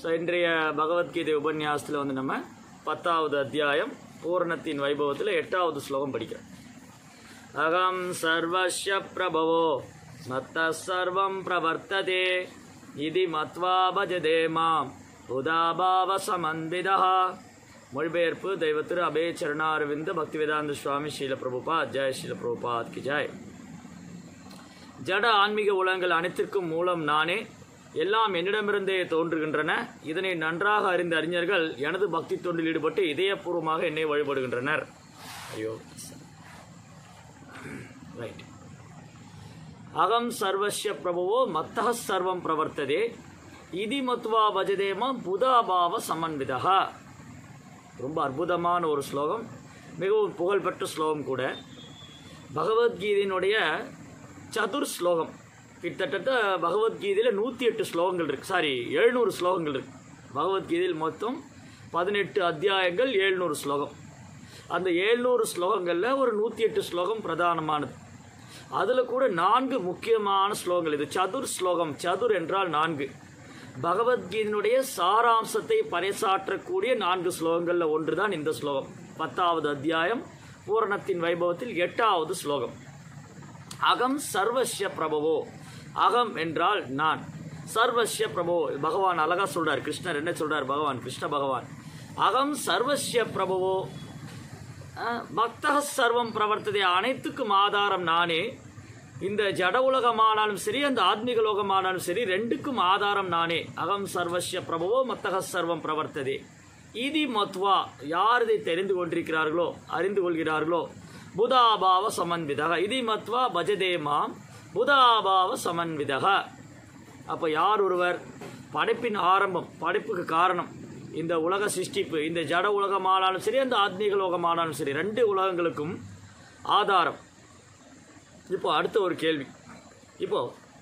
So இன்றைய பகவத்கீதை உபன்யாசத்தில் வந்து நம்ம பத்தாவது அத்தியாயம் பூரணத்தின் வைபவத்தில் எட்டாவது ஸ்லோகம் படிக்கிறோம் அகம் சர்வஸ்ய பிரபவோ மத்த சர்வம் பிரவர்த்ததே இது மத்வா பஜதே மாம் உதாபாவ சமன்விதா மொழிபெயர்ப்பு தெய்வ திரு அபே சரணாரவிந்த பக்திவேதாந்த சுவாமி ஸ்ரீல பிரபுபாத் ஜெய் ஸ்ரீல பிரபுபாத் கி ஜெய் ஜட ஆன்மீக உலகங்கள் அனைத்திற்கும் மூலம் நானே எல்லாம் என்னிடமிருந்தே தோன்றுகின்றன இதனை நன்றாக அறிந்த அறிஞர்கள் எனது பக்தி தொண்டில் ஈடுபட்டு இதயபூர்வமாக என்னை வழிபடுகின்றனர் ஐயோ ரைட் அகம் சர்வஸ்ய பிரபுவோ மத்தக சர்வம் பிரவர்த்ததே இதி மத்வா பஜதேம புதாபாவ சமன்விதா ரொம்ப அற்புதமான ஒரு ஸ்லோகம் மிகவும் புகழ்பெற்ற ஸ்லோகம் கூட பகவத்கீதையினுடைய சதுர் ஸ்லோகம் கிட்டத்தட்ட பகவத்கீதையில் நூற்றி எட்டு ஸ்லோகங்கள் இருக்குது சாரி எழுநூறு ஸ்லோகங்கள் இருக்குது பகவத்கீதையில் மொத்தம் பதினெட்டு அத்தியாயங்கள் எழுநூறு ஸ்லோகம் அந்த எழுநூறு ஸ்லோகங்களில் ஒரு நூற்றி எட்டு ஸ்லோகம் பிரதானமானது அதில் கூட நான்கு முக்கியமான ஸ்லோகங்கள் இது சதுர் ஸ்லோகம் சதுர் என்றால் நான்கு பகவத்கீதையினுடைய சாராம்சத்தை பறைசாற்றக்கூடிய நான்கு ஸ்லோகங்களில் ஒன்று தான் இந்த ஸ்லோகம் பத்தாவது அத்தியாயம் பூரணத்தின் வைபவத்தில் எட்டாவது ஸ்லோகம் அகம் சர்வஸ்ய பிரபவோ அகம் என்றால் நான் சர்வஸ்ய பிரபோ பகவான் அழகா சொல்றார் கிருஷ்ணர் என்ன சொல்றார் பகவான் கிருஷ்ண பகவான் அகம் சர்வஸ்ய பிரபவோ பக்தக சர்வம் பிரவர்த்ததை அனைத்துக்கும் ஆதாரம் நானே இந்த ஜட உலகமானாலும் சரி அந்த ஆத்மீக லோகமானாலும் சரி ரெண்டுக்கும் ஆதாரம் நானே அகம் சர்வஸ்ய பிரபவோ மத்தக சர்வம் பிரவர்த்ததே இதி மத்வா யார் இதை தெரிந்து கொண்டிருக்கிறார்களோ அறிந்து கொள்கிறார்களோ புதாபாவ சமன்விதக இதி மத்வா பஜதே மாம் புதாபாவ சமன்விதக அப்போ யார் ஒருவர் படைப்பின் ஆரம்பம் படைப்புக்கு காரணம் இந்த உலக சிருஷ்டிப்பு இந்த ஜட உலகமானாலும் சரி அந்த ஆத்மீக லோகமானாலும் சரி ரெண்டு உலகங்களுக்கும் ஆதாரம் இப்போ அடுத்த ஒரு கேள்வி இப்போ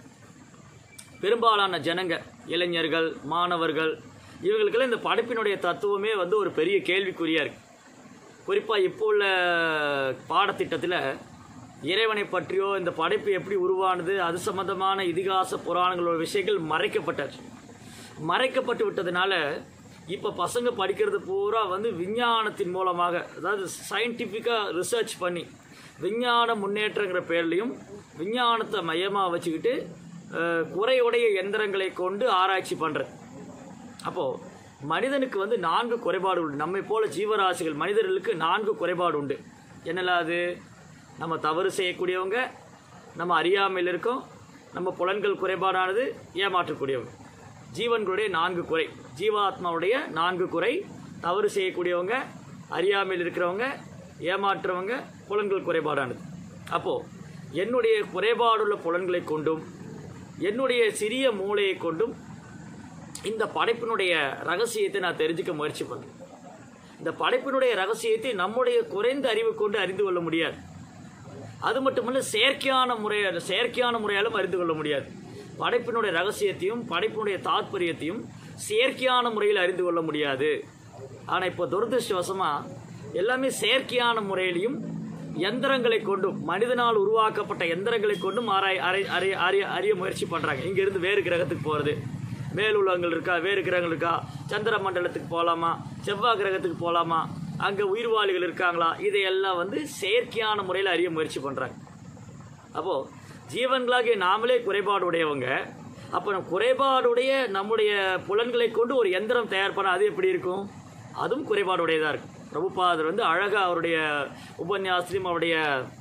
பெரும்பாலான ஜனங்க இளைஞர்கள் மாணவர்கள் இவங்களுக்கெல்லாம் இந்த படைப்பினுடைய தத்துவமே வந்து ஒரு பெரிய கேள்விக்குறியாக இருக்கு குறிப்பாக இப்போ உள்ள பாடத்திட்டத்தில் இறைவனை பற்றியோ இந்த படைப்பு எப்படி உருவானது அது சம்பந்தமான இதிகாச புராணங்களோட விஷயங்கள் மறைக்கப்பட்டாச்சு மறைக்கப்பட்டு விட்டதுனால இப்போ பசங்க படிக்கிறது பூரா வந்து விஞ்ஞானத்தின் மூலமாக அதாவது சயின்டிஃபிக்காக ரிசர்ச் பண்ணி விஞ்ஞான முன்னேற்றங்கிற பேர்லையும் விஞ்ஞானத்தை மையமாக வச்சுக்கிட்டு குறையுடைய எந்திரங்களை கொண்டு ஆராய்ச்சி பண்ணுறது அப்போது மனிதனுக்கு வந்து நான்கு குறைபாடு உண்டு நம்மை போல ஜீவராசிகள் மனிதர்களுக்கு நான்கு குறைபாடு உண்டு என்னெல்லாம் அது நம்ம தவறு செய்யக்கூடியவங்க நம்ம அறியாமையில் இருக்கோம் நம்ம புலன்கள் குறைபாடானது ஏமாற்றக்கூடியவங்க ஜீவன்களுடைய நான்கு குறை ஜீவாத்மாவுடைய நான்கு குறை தவறு செய்யக்கூடியவங்க அறியாமையில் இருக்கிறவங்க ஏமாற்றுறவங்க புலன்கள் குறைபாடானது அப்போது என்னுடைய குறைபாடுள்ள புலன்களை கொண்டும் என்னுடைய சிறிய மூளையை கொண்டும் இந்த படைப்பினுடைய ரகசியத்தை நான் தெரிஞ்சுக்க முயற்சி பண்ணேன் இந்த படைப்பினுடைய ரகசியத்தை நம்முடைய குறைந்த அறிவு கொண்டு அறிந்து கொள்ள முடியாது அது மட்டுமல்ல செயற்கையான முறையால் செயற்கையான முறையாலும் அறிந்து கொள்ள முடியாது படைப்பினுடைய ரகசியத்தையும் படைப்பினுடைய தாத்பரியத்தையும் செயற்கையான முறையில் அறிந்து கொள்ள முடியாது ஆனால் இப்போ துரதிருஷ்டவசமாக எல்லாமே செயற்கையான முறையிலையும் எந்திரங்களை கொண்டும் மனிதனால் உருவாக்கப்பட்ட எந்திரங்களை கொண்டும் ஆராய் அறை அறிய அறிய அறிய முயற்சி பண்ணுறாங்க இங்கேருந்து வேறு கிரகத்துக்கு போகிறது மேலுலகங்கள் இருக்கா வேறு கிரகங்கள் இருக்கா சந்திர மண்டலத்துக்கு போகலாமா செவ்வாய் கிரகத்துக்கு போகலாமா அங்கே உயிர்வாளிகள் இருக்காங்களா இதையெல்லாம் வந்து செயற்கையான முறையில் அறிய முயற்சி பண்ணுறாங்க அப்போது ஜீவன்களாகிய நாமளே குறைபாடு உடையவங்க அப்போ நம்ம குறைபாடுடைய நம்முடைய புலன்களை கொண்டு ஒரு எந்திரம் தயார் பண்ண அது எப்படி இருக்கும் அதுவும் குறைபாடு உடையதாக இருக்கும் பிரபுபாதர் வந்து அழகாக அவருடைய உபன்யாசத்திலையும் அவருடைய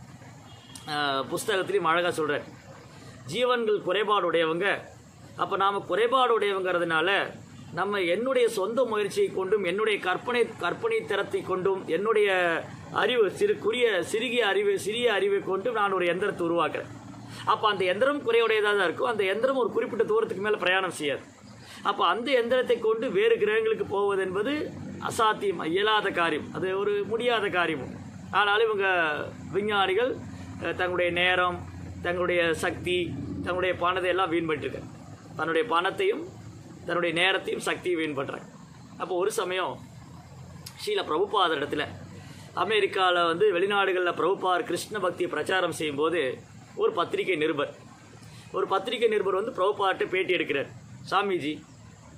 புஸ்தகத்திலையும் அழகாக சொல்கிறார் ஜீவன்கள் குறைபாடு உடையவங்க அப்போ நாம் குறைபாடு உடையவங்கிறதுனால நம்ம என்னுடைய சொந்த முயற்சியை கொண்டும் என்னுடைய கற்பனை கற்பனை திறத்தை கொண்டும் என்னுடைய அறிவு சிறு குறிய சிறுகிய அறிவு சிறிய அறிவை கொண்டும் நான் ஒரு எந்திரத்தை உருவாக்குறேன் அப்போ அந்த எந்திரம் குறையுடையதாக தான் இருக்கும் அந்த எந்திரம் ஒரு குறிப்பிட்ட தூரத்துக்கு மேலே பிரயாணம் செய்யாது அப்போ அந்த எந்திரத்தை கொண்டு வேறு கிரகங்களுக்கு போவது என்பது அசாத்தியம் இயலாத காரியம் அது ஒரு முடியாத காரியமும் ஆனாலும் இவங்க விஞ்ஞானிகள் தங்களுடைய நேரம் தங்களுடைய சக்தி தங்களுடைய பணத்தை எல்லாம் வீண் பண்ணிட்டுருக்காங்க தன்னுடைய பணத்தையும் தன்னுடைய நேரத்தையும் சக்தியும் வீண் பண்ணுறாங்க அப்போ ஒரு சமயம் ஸ்ரீல பிரபுபாதர் இடத்துல அமெரிக்காவில் வந்து வெளிநாடுகளில் பிரபுபார் கிருஷ்ண பக்தியை பிரச்சாரம் செய்யும்போது ஒரு பத்திரிகை நிருபர் ஒரு பத்திரிகை நிருபர் வந்து பிரபுபார்ட்ட பேட்டி எடுக்கிறார் சாமிஜி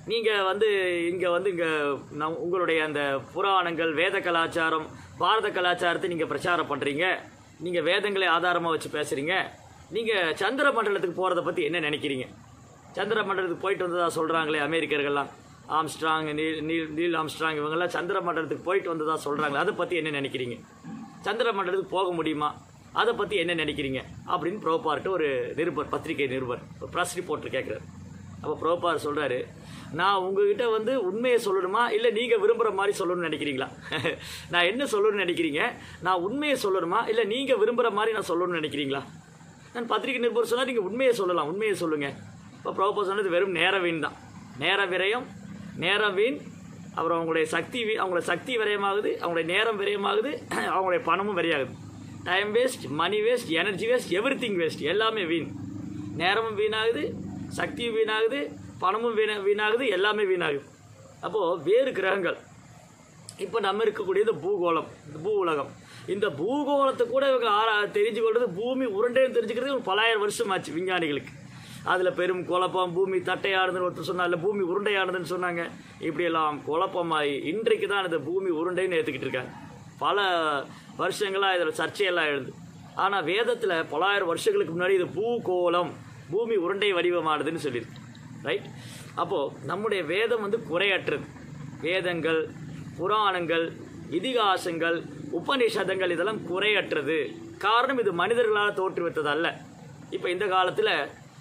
நீங்கள் வந்து இங்கே வந்து இங்கே நம் உங்களுடைய அந்த புராணங்கள் வேத கலாச்சாரம் பாரத கலாச்சாரத்தை நீங்கள் பிரச்சாரம் பண்ணுறீங்க நீங்கள் வேதங்களை ஆதாரமாக வச்சு பேசுகிறீங்க நீங்கள் சந்திர மண்டலத்துக்கு போகிறத பற்றி என்ன நினைக்கிறீங்க சந்திர மண்டலத்துக்கு போயிட்டு வந்ததா சொல்கிறாங்களே அமெரிக்கர்கள்லாம் Armstrong Neil Neil Neil Armstrong இவங்கெல்லாம் சந்திர மண்டலத்துக்கு போயிட்டு வந்ததா சொல்கிறாங்களே அதை பற்றி என்ன நினைக்கிறீங்க சந்திர மண்டலத்துக்கு போக முடியுமா அதை பற்றி என்ன நினைக்கிறீங்க அப்படின்னு ப்ரோபார்ட்டு ஒரு நிருபர் பத்திரிகை நிருபர் ஒரு ப்ரெஸ் ரிப்போர்ட்டர் கேட்குறாரு அப்போ ப்ரோபார் சொல்கிறாரு நான் உங்ககிட்ட வந்து உண்மையை சொல்லணுமா இல்லை நீங்கள் விரும்புகிற மாதிரி சொல்லணும்னு நினைக்கிறீங்களா நான் என்ன சொல்லணும்னு நினைக்கிறீங்க நான் உண்மையை சொல்லணுமா இல்லை நீங்கள் விரும்புகிற மாதிரி நான் சொல்லணும்னு நினைக்கிறீங்களா நான் பத்திரிகை நிருபர் சொன்னால் நீங்கள் உண்மையை சொல்லலாம் உண்மையை சொல்லுங்கள் இப்போ ப்ரோபர் சொன்னது வெறும் நேர வீண் தான் நேர விரயம் நேர வீண் அப்புறம் அவங்களுடைய சக்தி வீ அவங்களோட சக்தி விரயமாகுது அவங்களுடைய நேரம் விரயமாகுது அவங்களுடைய பணமும் விரையாகுது time waste money waste energy waste everything waste எல்லாமே வீண் நேரமும் வீணாகுது சக்தியும் வீணாகுது பணமும் வீணா வீணாகுது எல்லாமே வீணாகுது அப்போது வேறு கிரகங்கள் இப்போ நம்ம இருக்கக்கூடிய இந்த பூகோளம் இந்த பூ உலகம் இந்த பூகோளத்தை கூட இவங்க ஆரா தெரிஞ்சு கொள்வது பூமி உருண்டைன்னு தெரிஞ்சுக்கிறது ஒரு பலாயிரம் வருஷம் ஆச்சு விஞ்ஞானிகளுக்கு அதில் பெரும் குழப்பம் பூமி தட்டையானதுன்னு ஒருத்தர் சொன்னார் இல்லை பூமி உருண்டையானதுன்னு சொன்னாங்க இப்படியெல்லாம் குழப்பமாகி இன்றைக்கு தான் இந்த பூமி உருண்டைன்னு ஏற்றுக்கிட்டு இருக்காங்க பல வருஷங்களாக இதில் சர்ச்சையெல்லாம் எழுது ஆனால் வேதத்தில் பலாயிரம் வருஷங்களுக்கு முன்னாடி இது பூகோளம் பூமி உருண்டை வடிவமானதுன்னு சொல்லியிருக்கு ரைட் அப்போது நம்முடைய வேதம் வந்து குறையற்றது வேதங்கள் புராணங்கள் இதிகாசங்கள் உபநிஷதங்கள் இதெல்லாம் குறையற்றது காரணம் இது மனிதர்களால் தோற்றுவித்தது அல்ல இப்போ இந்த காலத்தில்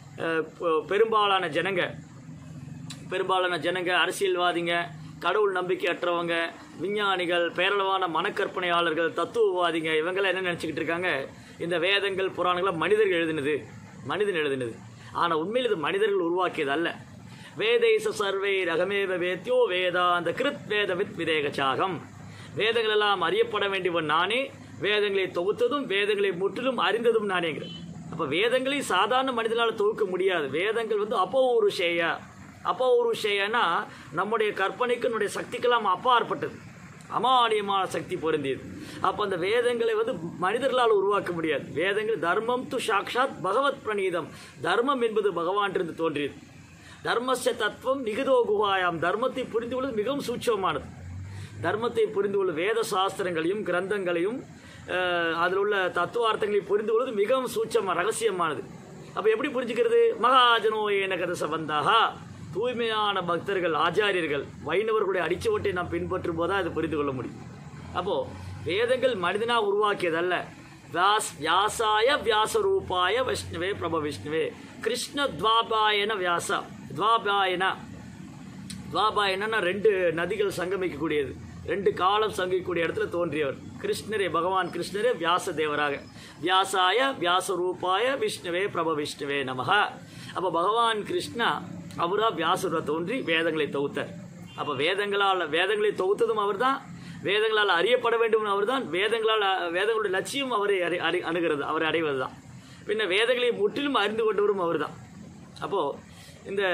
பெரும்பாலான ஜனங்க பெரும்பாலான ஜனங்க அரசியல்வாதிங்க கடவுள் நம்பிக்கையற்றவங்க விஞ்ஞானிகள் பேரளவான மனக்கற்பனையாளர்கள் தத்துவவாதிங்க இவங்கெல்லாம் என்ன நினச்சிக்கிட்டு இருக்காங்க இந்த வேதங்கள் புராணங்களை மனிதர்கள் எழுதினது மனிதன் எழுதினது ஆனால் உண்மையில் இது மனிதர்கள் உருவாக்கியது அல்ல வேதைச சர்வை ரகமேவ வேத்யோ வேதா அந்த கிருத் வேத வித் விதேகச்சாகம் வேதங்கள் எல்லாம் அறியப்பட வேண்டியவன் நானே வேதங்களை தொகுத்ததும் வேதங்களை முற்றிலும் அறிந்ததும் நானேங்கிறேன் அப்போ வேதங்களை சாதாரண மனிதனால் தொகுக்க முடியாது வேதங்கள் வந்து அப்போ ஒரு ஷேயா அப்போ ஒரு ஷேயனா நம்முடைய கற்பனைக்கு நம்முடைய சக்திக்கெல்லாம் அப்பாற்பட்டது அமானியமான சக்தி பொருந்தியது அப்போ அந்த வேதங்களை வந்து மனிதர்களால் உருவாக்க முடியாது வேதங்கள் தர்மம் து சாக்ஷாத் பகவத் பிரணீதம் தர்மம் என்பது பகவானிருந்து தோன்றியது தர்மஸ்ய தத்துவம் நிகுதோ குஹாயாம் தர்மத்தை புரிந்து கொள்வது மிகவும் சூட்சமானது தர்மத்தை புரிந்து கொள்ள வேத சாஸ்திரங்களையும் கிரந்தங்களையும் அஹ், அதில் உள்ள தத்துவார்த்தங்களையும் புரிந்து கொள்வது மிகவும் சூட்சமாக ரகசியமானது அப்போ எப்படி புரிஞ்சுக்கிறது மகாஜனோ ஏன கதச வந்தாகா தூய்மையான பக்தர்கள் ஆச்சாரியர்கள் வைணவர்களுடைய அடிச்சுவட்டை நாம் பின்பற்றும் போது அதை புரிந்து கொள்ள முடியும் அப்போது வேதங்கள் மனிதனாக உருவாக்கியதல்ல வியாஸ் வியாசாய வியாசரூபாய விஷ்ணுவே பிரப விஷ்ணுவே கிருஷ்ண துவாபாயன வியாசா துவாபாயன துவாபாயனா ரெண்டு நதிகள் சங்கமிக்கக்கூடியது ரெண்டு காலம் சங்கமிக்கக்கூடிய இடத்துல தோன்றியவர் கிருஷ்ணரே பகவான் கிருஷ்ணரே வியாச தேவராக வியாசாய வியாசரூபாய விஷ்ணுவே பிரப விஷ்ணுவே நமக அப்போ பகவான் கிருஷ்ணா அவரா வியாசுர தோன்றி வேதங்களை தொகுத்தார் அப்போ வேதங்களால் வேதங்களை தொகுத்ததும் அவர்தான் வேதங்களால் அறியப்பட வேண்டும் அவர்தான் வேதங்களால் வேதங்களுடைய லட்சியம் அவரை அறி அறி அணுகிறது அவரை அடைவது தான் பின்ன வேதங்களை முற்றிலும் அறிந்து கொண்டவரும் அவர்தான் அப்போது இந்த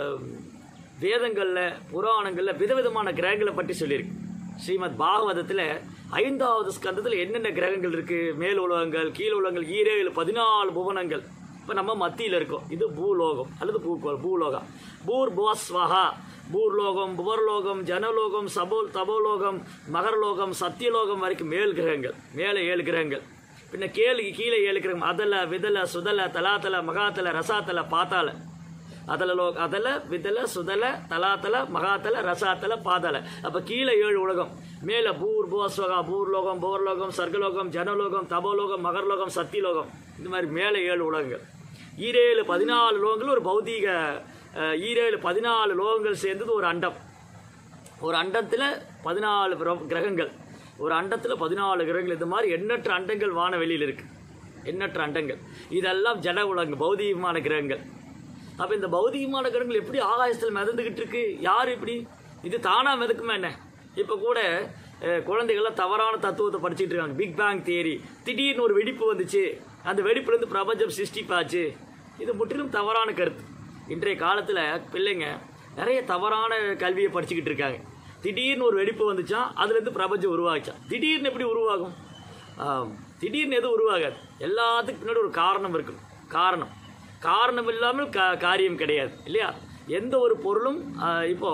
வேதங்களில் புராணங்களில் விதவிதமான கிரகங்களை பற்றி சொல்லியிருக்கு ஸ்ரீமத் பாகவதத்தில் ஐந்தாவது ஸ்கந்தத்தில் என்னென்ன கிரகங்கள் இருக்குது மேல் உலகங்கள் கீழ் உலகங்கள் ஈரேழு பதினாலு புவனங்கள் இப்போ நம்ம மத்தியில் இருக்கோம் இது பூலோகம் அல்லது பூகோள் பூலோகம் பூர் புவஸ்வஹா பூர்லோகம் புவர்லோகம் ஜனலோகம் சபோல் தபோலோகம் மகரலோகம் சத்தியலோகம் வரைக்கும் மேல் கிரகங்கள் மேலே ஏழு கிரகங்கள் பின்ன கேளுக்கு கீழே ஏழு கிரகம் அதல விதல சுதல தலாத்தல மகாத்தல ரசாத்தல பாத்தால அதல லோ அதல விதல சுதல தலாத்தல மகாத்தல ரசாத்தல பாதல அப்போ கீழே ஏழு உலகம் மேலே பூர் புவஸ்வகா பூர்லோகம் புவர்லோகம் சர்க்கலோகம் ஜனலோகம் தபோலோகம் மகர்லோகம் சத்தியலோகம் இந்த மாதிரி மேலே ஏழு உலகங்கள் ஈரேழு பதினாலு லோகங்கள் ஒரு பௌதீக அஹ், ஈரேழு பதினாலு லோகங்கள் சேர்ந்தது ஒரு அண்டம் ஒரு அண்டத்தில் பதினாலு பிர- கிரகங்கள் ஒரு அண்டத்தில் பதினாலு கிரகங்கள் இந்த மாதிரி எண்ணற்ற அண்டங்கள் வானவெளியில் இருக்குது எண்ணற்ற அண்டங்கள் இதெல்லாம் ஜட உலகங்கள் பௌதீகமான கிரகங்கள் அப்போ இந்த பௌதீகமான கிரகங்கள் எப்படி ஆகாயத்தில் மிதந்துக்கிட்டு இருக்கு யார் இப்படி இது தானாக மிதக்குமா என்ன இப்போ கூட அஹ், குழந்தைகள்லாம் தவறான தத்துவத்தை படிச்சுட்டு இருக்காங்க பிக் பேங் தியரி திடீர்னு ஒரு வெடிப்பு வந்துச்சு அந்த வெடிப்புலேருந்து பிரபஞ்சம் சிருஷ்டிப்பாச்சு இது முற்றிலும் தவறான கருத்து இன்றைய காலத்தில் பிள்ளைங்க நிறைய தவறான கல்வியை படிச்சுக்கிட்டு இருக்காங்க திடீர்னு ஒரு வெடிப்பு வந்துச்சான் அதுலேருந்து பிரபஞ்சம் உருவாச்சான் திடீர்னு எப்படி உருவாகும் ஆம், திடீர்னு எதுவும் உருவாகாது எல்லாத்துக்கும் பின்னாடி ஒரு காரணம் இருக்கணும் காரணம் காரணம் இல்லாமல் கா காரியம் கிடையாது இல்லையா எந்த ஒரு பொருளும் ஆஹ், இப்போ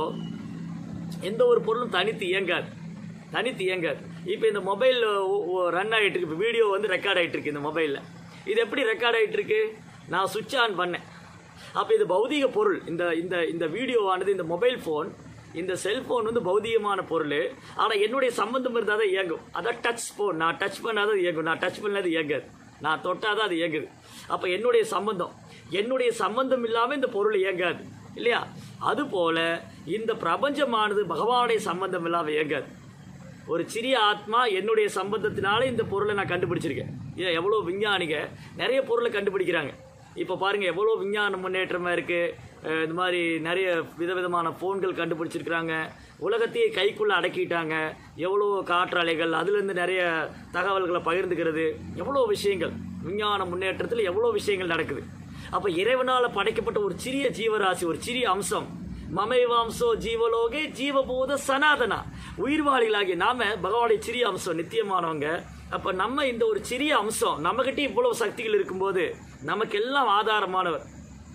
எந்த ஒரு பொருளும் தனித்து இயங்காது தனித்து இயங்காது இப்போ இந்த மொபைல் ரன் ஆகிட்டு இருக்கு இப்போ வீடியோ வந்து ரெக்கார்ட் ஆகிட்டு இருக்கு இந்த மொபைலில் இது எப்படி ரெக்கார்ட் ஆகிட்டு இருக்கு நான் சுவிட்ச் ஆன் பண்ணேன் அப்போ இது பௌதீக பொருள் இந்த இந்த இந்த வீடியோவானது இந்த மொபைல் ஃபோன் இந்த செல்ஃபோன் வந்து பௌதீகமான பொருள் ஆனால் என்னுடைய சம்பந்தம் இருந்தால் தான் இயங்கும் அதான் டச் ஃபோன் நான் டச் பண்ணாதான் அது இயங்கும் நான் டச் பண்ணாது இயங்காது நான் தொட்டால் தான் அது இயங்குது அப்போ என்னுடைய சம்பந்தம் என்னுடைய சம்பந்தம் இல்லாமல் இந்த பொருள் இயங்காது இல்லையா அதுபோல இந்த பிரபஞ்சமானது பகவானுடைய சம்பந்தம் இல்லாமல் இயங்காது ஒரு சிறிய ஆத்மா என்னுடைய சம்பந்தத்தினால இந்த பொருளை நான் கண்டுபிடிச்சிருக்கேன் இதை எவ்வளோ விஞ்ஞானிக நிறைய பொருளை கண்டுபிடிக்கிறாங்க இப்போ பாருங்க எவ்வளோ விஞ்ஞான முன்னேற்றமாக இருக்குது இந்த மாதிரி நிறைய விதவிதமான ஃபோன்கள் கண்டுபிடிச்சிருக்கிறாங்க உலகத்தையே கைக்குள்ளே அடக்கிட்டாங்க எவ்வளோ காற்றாலைகள் அதுலேருந்து நிறைய தகவல்களை பகிர்ந்துக்கிறது எவ்வளோ விஷயங்கள் விஞ்ஞான முன்னேற்றத்தில் எவ்வளோ விஷயங்கள் நடக்குது அப்போ இறைவனால் படைக்கப்பட்ட ஒரு சிறிய ஜீவராசி ஒரு சிறிய அம்சம் மமைவாம்சோ ஜீவலோகே ஜீவபூத சனாதனா உயிர்வாளிகளாகிய நாம பகவானுடைய சிறிய அம்சம் நித்தியமானவங்க அப்ப நம்ம இந்த ஒரு சிறிய அம்சம் நம்மகிட்ட இவ்வளவு சக்திகள் இருக்கும்போது நமக்கு எல்லாம் ஆதாரமானவர்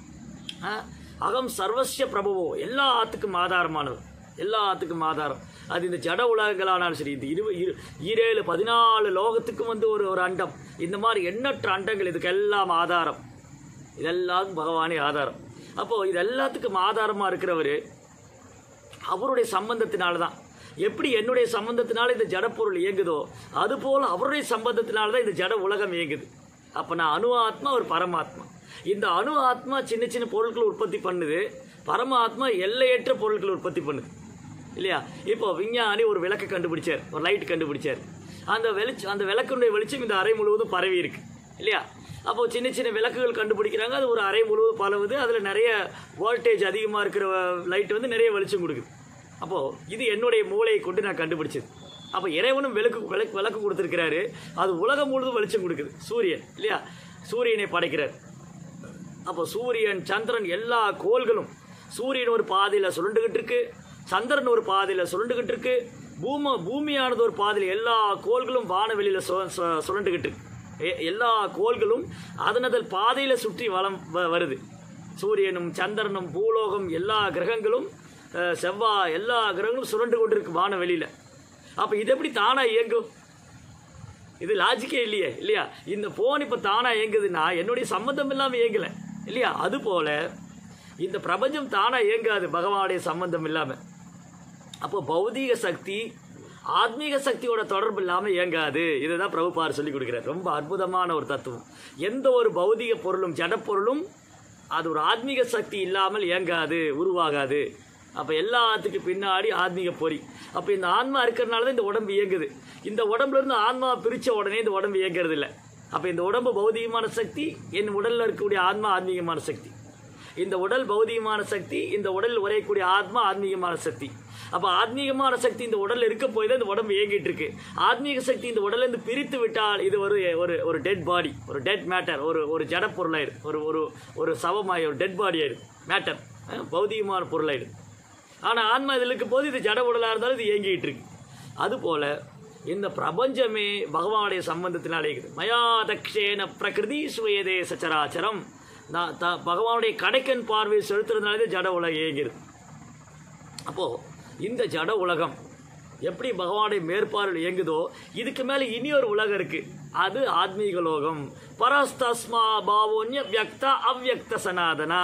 ஆ? அகம் சர்வஸ்ய பிரபுவோ எல்லா ஆத்துக்கும் ஆதாரமானவர் எல்லா ஆத்துக்கும் ஆதாரம் அது இந்த ஜட உலகங்களானாலும் சரி இந்த இரு இரு ஈரேழு பதினாலு லோகத்துக்கும் வந்து ஒரு ஒரு அண்டம் இந்த மாதிரி எண்ணற்ற அண்டங்கள் இதுக்கெல்லாம் ஆதாரம் இதெல்லாம் பகவானே ஆதாரம் அப்போது இது எல்லாத்துக்கும் ஆதாரமாக இருக்கிறவர் அவருடைய சம்பந்தத்தினால தான் எப்படி என்னுடைய சம்பந்தத்தினால இந்த ஜடப்பொருள் இயங்குதோ அதுபோல் அவருடைய சம்பந்தத்தினால தான் இந்த ஜட உலகம் இயங்குது அப்போ நான் அணு ஆத்மா ஒரு பரமாத்மா இந்த அணு ஆத்மா சின்ன சின்ன பொருட்கள் உற்பத்தி பண்ணுது பரமாத்மா எல்லையற்ற பொருட்கள் உற்பத்தி பண்ணுது இல்லையா இப்போ விஞ்ஞானி ஒரு விளக்கு கண்டுபிடிச்சார் ஒரு லைட் கண்டுபிடிச்சார் அந்த வெளிச்சம் அந்த விளக்குடைய வெளிச்சம் இந்த அறை முழுவதும் பரவி இருக்கு இல்லையா அப்போ சின்ன சின்ன விளக்குகள் கண்டுபிடிக்கிறாங்க அது ஒரு அறை முழுவதும் பரவுது அதில் நிறைய வோல்டேஜ் அதிகமாக இருக்கிற லைட் வந்து நிறைய வெளிச்சம் கொடுக்குது அப்போது இது என்னுடைய மூளையை கொண்டு நான் கண்டுபிடிச்சது அப்போ இறைவனும் விளக்கு விளக்கு விளக்கு கொடுத்துருக்கிறாரு அது உலகம் முழுவதும் வெளிச்சம் கொடுக்குது சூரியன் இல்லையா சூரியனை படைக்கிறார் அப்போ சூரியன் சந்திரன் எல்லா கோள்களும் சூரியன் ஒரு பாதையில் சுருண்டுகிட்டு இருக்கு சந்திரன் ஒரு பாதையில் சுருண்டுகிட்டு இருக்கு பூம பூமியானது ஒரு பாதையில் எல்லா கோள்களும் வானவெளியில் சு சு- சுருண்டுகிட்டு இருக்கு எ- எல்லா கோள்களும் அதனதல் பாதையில் சுற்றி வலம் வ- வருது சூரியனும் சந்திரனும் பூலோகம் எல்லா கிரகங்களும் அஹ், செவ்வாய் எல்லா கிரகங்களும் சுரண்டு கொண்டிருக்கு வானவெளியில் அப்போ இது எப்படி தானாக இயங்கும் இது லாஜிக்கே இல்லையே இல்லையா இந்த ஃபோன் இப்போ தானாக இயங்குதுன்னா என்னுடைய சம்மந்தம் இல்லாமல் இயங்கலை இல்லையா அதுபோல இந்த பிரபஞ்சம் தானாக இயங்காது பகவானுடைய சம்பந்தம் இல்லாமல் அப்போ பௌதீக சக்தி ஆத்மீக சக்தியோட தொடர்பு இல்லாமல் இயங்காது இதுதான் பிரபுபார் சொல்லி கொடுக்குறார் ரொம்ப அற்புதமான ஒரு தத்துவம் எந்த ஒரு பௌதீக பொருளும் ஜடப்பொருளும் அது ஒரு ஆத்மீக சக்தி இல்லாமல் இயங்காது உருவாகாது அப்போ எல்லாத்துக்கு பின்னாடி ஆத்மீக பொறி அப்போ இந்த ஆன்மா இருக்கிறனால தான் இந்த உடம்பு இயங்குது இந்த உடம்புல இருந்து ஆன்மா பிரித்த உடனே இந்த உடம்பு இயங்கிறது இல்லை அப்போ இந்த உடம்பு பௌதீகமான சக்தி என் உடலில் இருக்கக்கூடிய ஆன்மா ஆத்மீகமான சக்தி இந்த உடல் பௌதிகமான சக்தி இந்த உடலில் உரையக்கூடிய ஆத்மா ஆத்மீகமான சக்தி அப்போ ஆத்மீகமான சக்தி இந்த உடல்ல இருக்க போய் தான் இந்த உடம்பு இயங்கிட்டு இருக்கு ஆத்மீக சக்தி இந்த உடல்ல இருந்து பிரித்து விட்டால் இது ஒரு ஒரு ஒரு டெட் பாடி ஒரு டெட் மேட்டர் ஒரு ஒரு ஜட பொருளாயிடும் ஒரு ஒரு ஒரு சவமாய் ஒரு டெட் பாடி ஆயிடும் மேட்டர் பௌதிகமான பொருளாயிடும் ஆனால் ஆன்மா இதில் இருக்கும் போது இது ஜட உடலாக இருந்தாலும் இது இயங்கிட்டு இருக்கு அதுபோல இந்த பிரபஞ்சமே பகவானுடைய சம்பந்தத்தினாலே இருக்குது மயா தக்ஷேன பிரகிருதி சுயதே சச்சராச்சரம் நான் த பகவானுடைய கடைக்கன் பார்வை செலுத்துறதுனாலே தான் ஜட உலகம் இயங்கிருது அப்போது இந்த ஜட உலகம் எப்படி பகவானுடைய மேற்பார்வையில் இயங்குதோ இதுக்கு மேலே இனி ஒரு உலகம் இருக்குது அது ஆத்மீக லோகம் பரஸ்தஸ்மா பாவோன்ய வியக்தா அவ்யக்த சனாதனா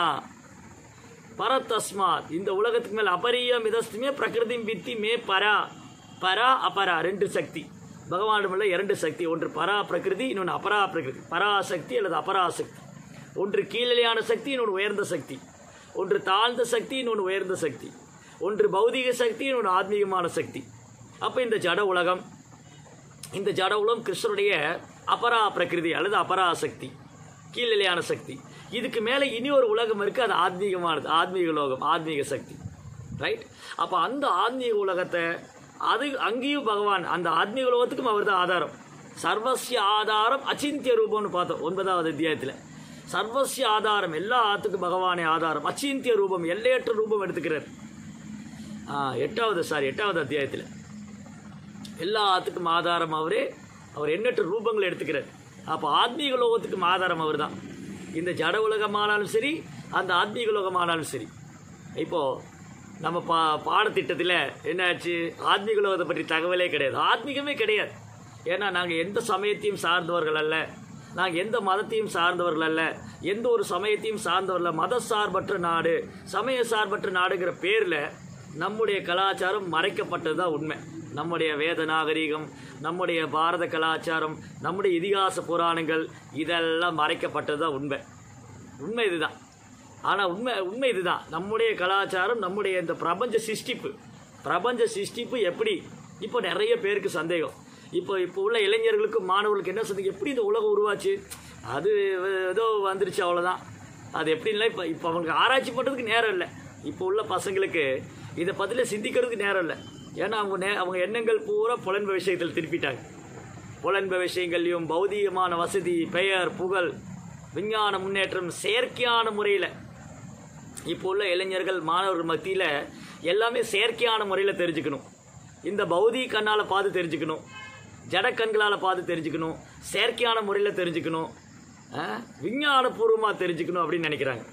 பரதஸ்மாத் இந்த உலகத்துக்கு மேல அபரியம் இதஸ்துமே பிரகிருதி வித்தி மே பரா பரா அபரா ரெண்டு சக்தி பகவானிடமுள்ள இரண்டு சக்தி ஒன்று பரா பிரகிருதி இன்னொன்று அபரா பிரகிருதி பராசக்தி அல்லது அபராசக்தி ஒன்று கீழலையான சக்தி இன்னொன்று உயர்ந்த சக்தி ஒன்று தாழ்ந்த சக்தி இன்னொன்று உயர்ந்த சக்தி ஒன்று பௌதிக சக்தி இன்னொன்று ஆத்மீகமான சக்தி அப்போ இந்த ஜட உலகம் இந்த ஜட உலகம் கிருஷ்ணருடைய அபரா பிரகிருதி அல்லது அபராசக்தி கீழ்நிலையான சக்தி இதுக்கு மேலே இனி ஒரு உலகம் இருக்குது அது ஆத்மீகமானது ஆத்மீக லோகம் ஆத்மீக சக்தி ரைட் அப்போ அந்த ஆத்மீக உலகத்தை அது அங்கேயும் பகவான் அந்த ஆத்மீக உலகத்துக்கும் அவர் தான் ஆதாரம் சர்வசிய ஆதாரம் அச்சிந்திய ரூபம்னு பார்த்தோம் ஒன்பதாவது அத்தியாயத்தில் சர்வசிய ஆதாரம் எல்லா ஆத்துக்கும் பகவானே ஆதாரம் அச்சிந்திய ரூபம் எல்லையற்ற ரூபம் எடுத்துக்கிறார் ஆ, எட்டாவது சாரி எட்டாவது அத்தியாயத்தில் எல்லா ஆத்துக்கும் ஆதாரம் அவரே அவர் எண்ணற்ற ரூபங்களை எடுத்துக்கிறார் அப்போ ஆத்மீக லோகத்துக்கும் ஆதாரம் அவர் தான் இந்த ஜட உலகமானாலும் சரி அந்த ஆத்மீக லோகமானாலும் சரி இப்போது நம்ம பா பாடத்திட்டத்தில் என்னாச்சு ஆத்மீக உலகத்தை பற்றி தகவலே கிடையாது ஆத்மீகமே கிடையாது ஏன்னா நாங்கள் எந்த சமயத்தையும் சார்ந்தவர்கள் அல்ல நாங்கள் எந்த மதத்தையும் சார்ந்தவர்கள் அல்ல எந்த ஒரு சமயத்தையும் சார்ந்தவர்கள் அல்ல. மத சார்பற்ற நாடு சமய சார்பற்ற நாடுங்கிற பேரில் நம்முடைய கலாச்சாரம் மறைக்கப்பட்டது தான் உண்மை நம்முடைய வேத நாகரீகம் நம்முடைய பாரத கலாச்சாரம் நம்முடைய இதிகாச புராணங்கள் இதெல்லாம் மறைக்கப்பட்டது தான் உண்மை உண்மை இதுதான் ஆனால் உண்மை உண்மை இதுதான் நம்முடைய கலாச்சாரம் நம்முடைய இந்த பிரபஞ்ச சிருஷ்டிப்பு பிரபஞ்ச சிருஷ்டிப்பு எப்படி இப்போ நிறைய பேருக்கு சந்தேகம் இப்போ இப்போ உள்ள இளைஞர்களுக்கு மாணவர்களுக்கு என்ன சந்தேகம் எப்படி இந்த உலகம் உருவாச்சு அது ஏதோ வந்துருச்சு அவ்வளோதான் அது எப்படின்னா இப்போ இப்போ அவங்களுக்கு ஆராய்ச்சி பண்ணுறதுக்கு நேரம் இல்லை இப்போ உள்ள பசங்களுக்கு இதை பற்றில சிந்திக்கிறதுக்கு நேரம் இல்லை ஏன்னா அவங்க நே அவங்க எண்ணங்கள் பூரா புலன்ப விஷயத்தில் திருப்பிட்டாங்க புலன்ப விஷயங்கள்லையும் பௌதீகமான வசதி பெயர் புகழ் விஞ்ஞான முன்னேற்றம் செயற்கையான முறையில் இப்போ உள்ள இளைஞர்கள் மாணவர்கள் மத்தியில் எல்லாமே செயற்கையான முறையில் தெரிஞ்சுக்கணும் இந்த பௌதிக கண்ணால் பார்த்து தெரிஞ்சுக்கணும் ஜட கண்களால் பார்த்து தெரிஞ்சுக்கணும் செயற்கையான முறையில் தெரிஞ்சுக்கணும் அஹ், விஞ்ஞானபூர்வமாக தெரிஞ்சுக்கணும் அப்படின்னு நினைக்கிறாங்க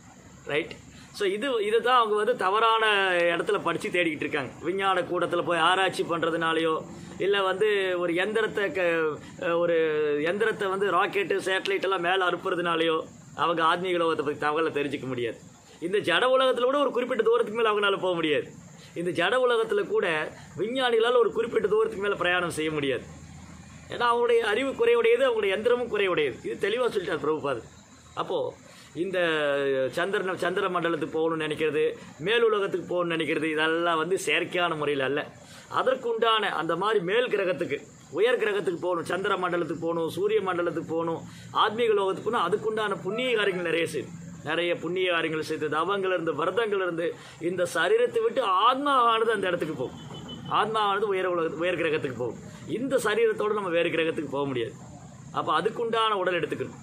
ரைட் ஸோ இது இதை தான் அவங்க வந்து தவறான இடத்துல படித்து தேடிக்கிட்டு இருக்காங்க விஞ்ஞான கூடத்தில் போய் ஆராய்ச்சி பண்ணுறதுனாலையோ இல்லை வந்து ஒரு எந்திரத்தை க ஒரு எந்திரத்தை வந்து ராக்கெட்டு சேட்டலைட் எல்லாம் மேலே அனுப்புறதுனாலையோ அவங்க ஆத்மீக உலகத்தை பற்றி தகவலை தெரிஞ்சுக்க முடியாது இந்த ஜட உலகத்தில் கூட ஒரு குறிப்பிட்ட தூரத்துக்கு மேலே அவங்களால போக முடியாது இந்த ஜட உலகத்தில் கூட விஞ்ஞானிகளால் ஒரு குறிப்பிட்ட தூரத்துக்கு மேலே பிரயாணம் செய்ய முடியாது ஏன்னா அவங்களுடைய அறிவு குறைவுடையது அவங்களுடைய எந்திரமும் குறைவுடையது இது தெளிவாக சொல்லிட்டார் பிரபுபாது அப்போது இந்த சந்திரன் சந்திர மண்டலத்துக்கு போகணும்னு நினைக்கிறது மேலுலகத்துக்கு போகணும்னு நினைக்கிறது இதெல்லாம் வந்து செயற்கையான முறையில் அல்ல அதற்குண்டான அந்த மாதிரி மேல் கிரகத்துக்கு உயர் கிரகத்துக்கு போகணும் சந்திர மண்டலத்துக்கு போகணும் சூரிய மண்டலத்துக்கு போகணும் ஆத்மீக லோகத்துக்கு போகணும் அதுக்குண்டான புண்ணிய காரியங்கள் நிறைய செய்யும் நிறைய புண்ணிய காரியங்கள் செய்து தவங்கள் இருந்து விரதங்கள் இருந்து இந்த சரீரத்தை விட்டு ஆத்மாவானது அந்த இடத்துக்கு போகும் ஆத்மாவானது உயர் உலக உயர் கிரகத்துக்கு போகும் இந்த சரீரத்தோடு நம்ம வேறு கிரகத்துக்கு போக முடியாது அப்போ அதுக்குண்டான உடல் எடுத்துக்கணும்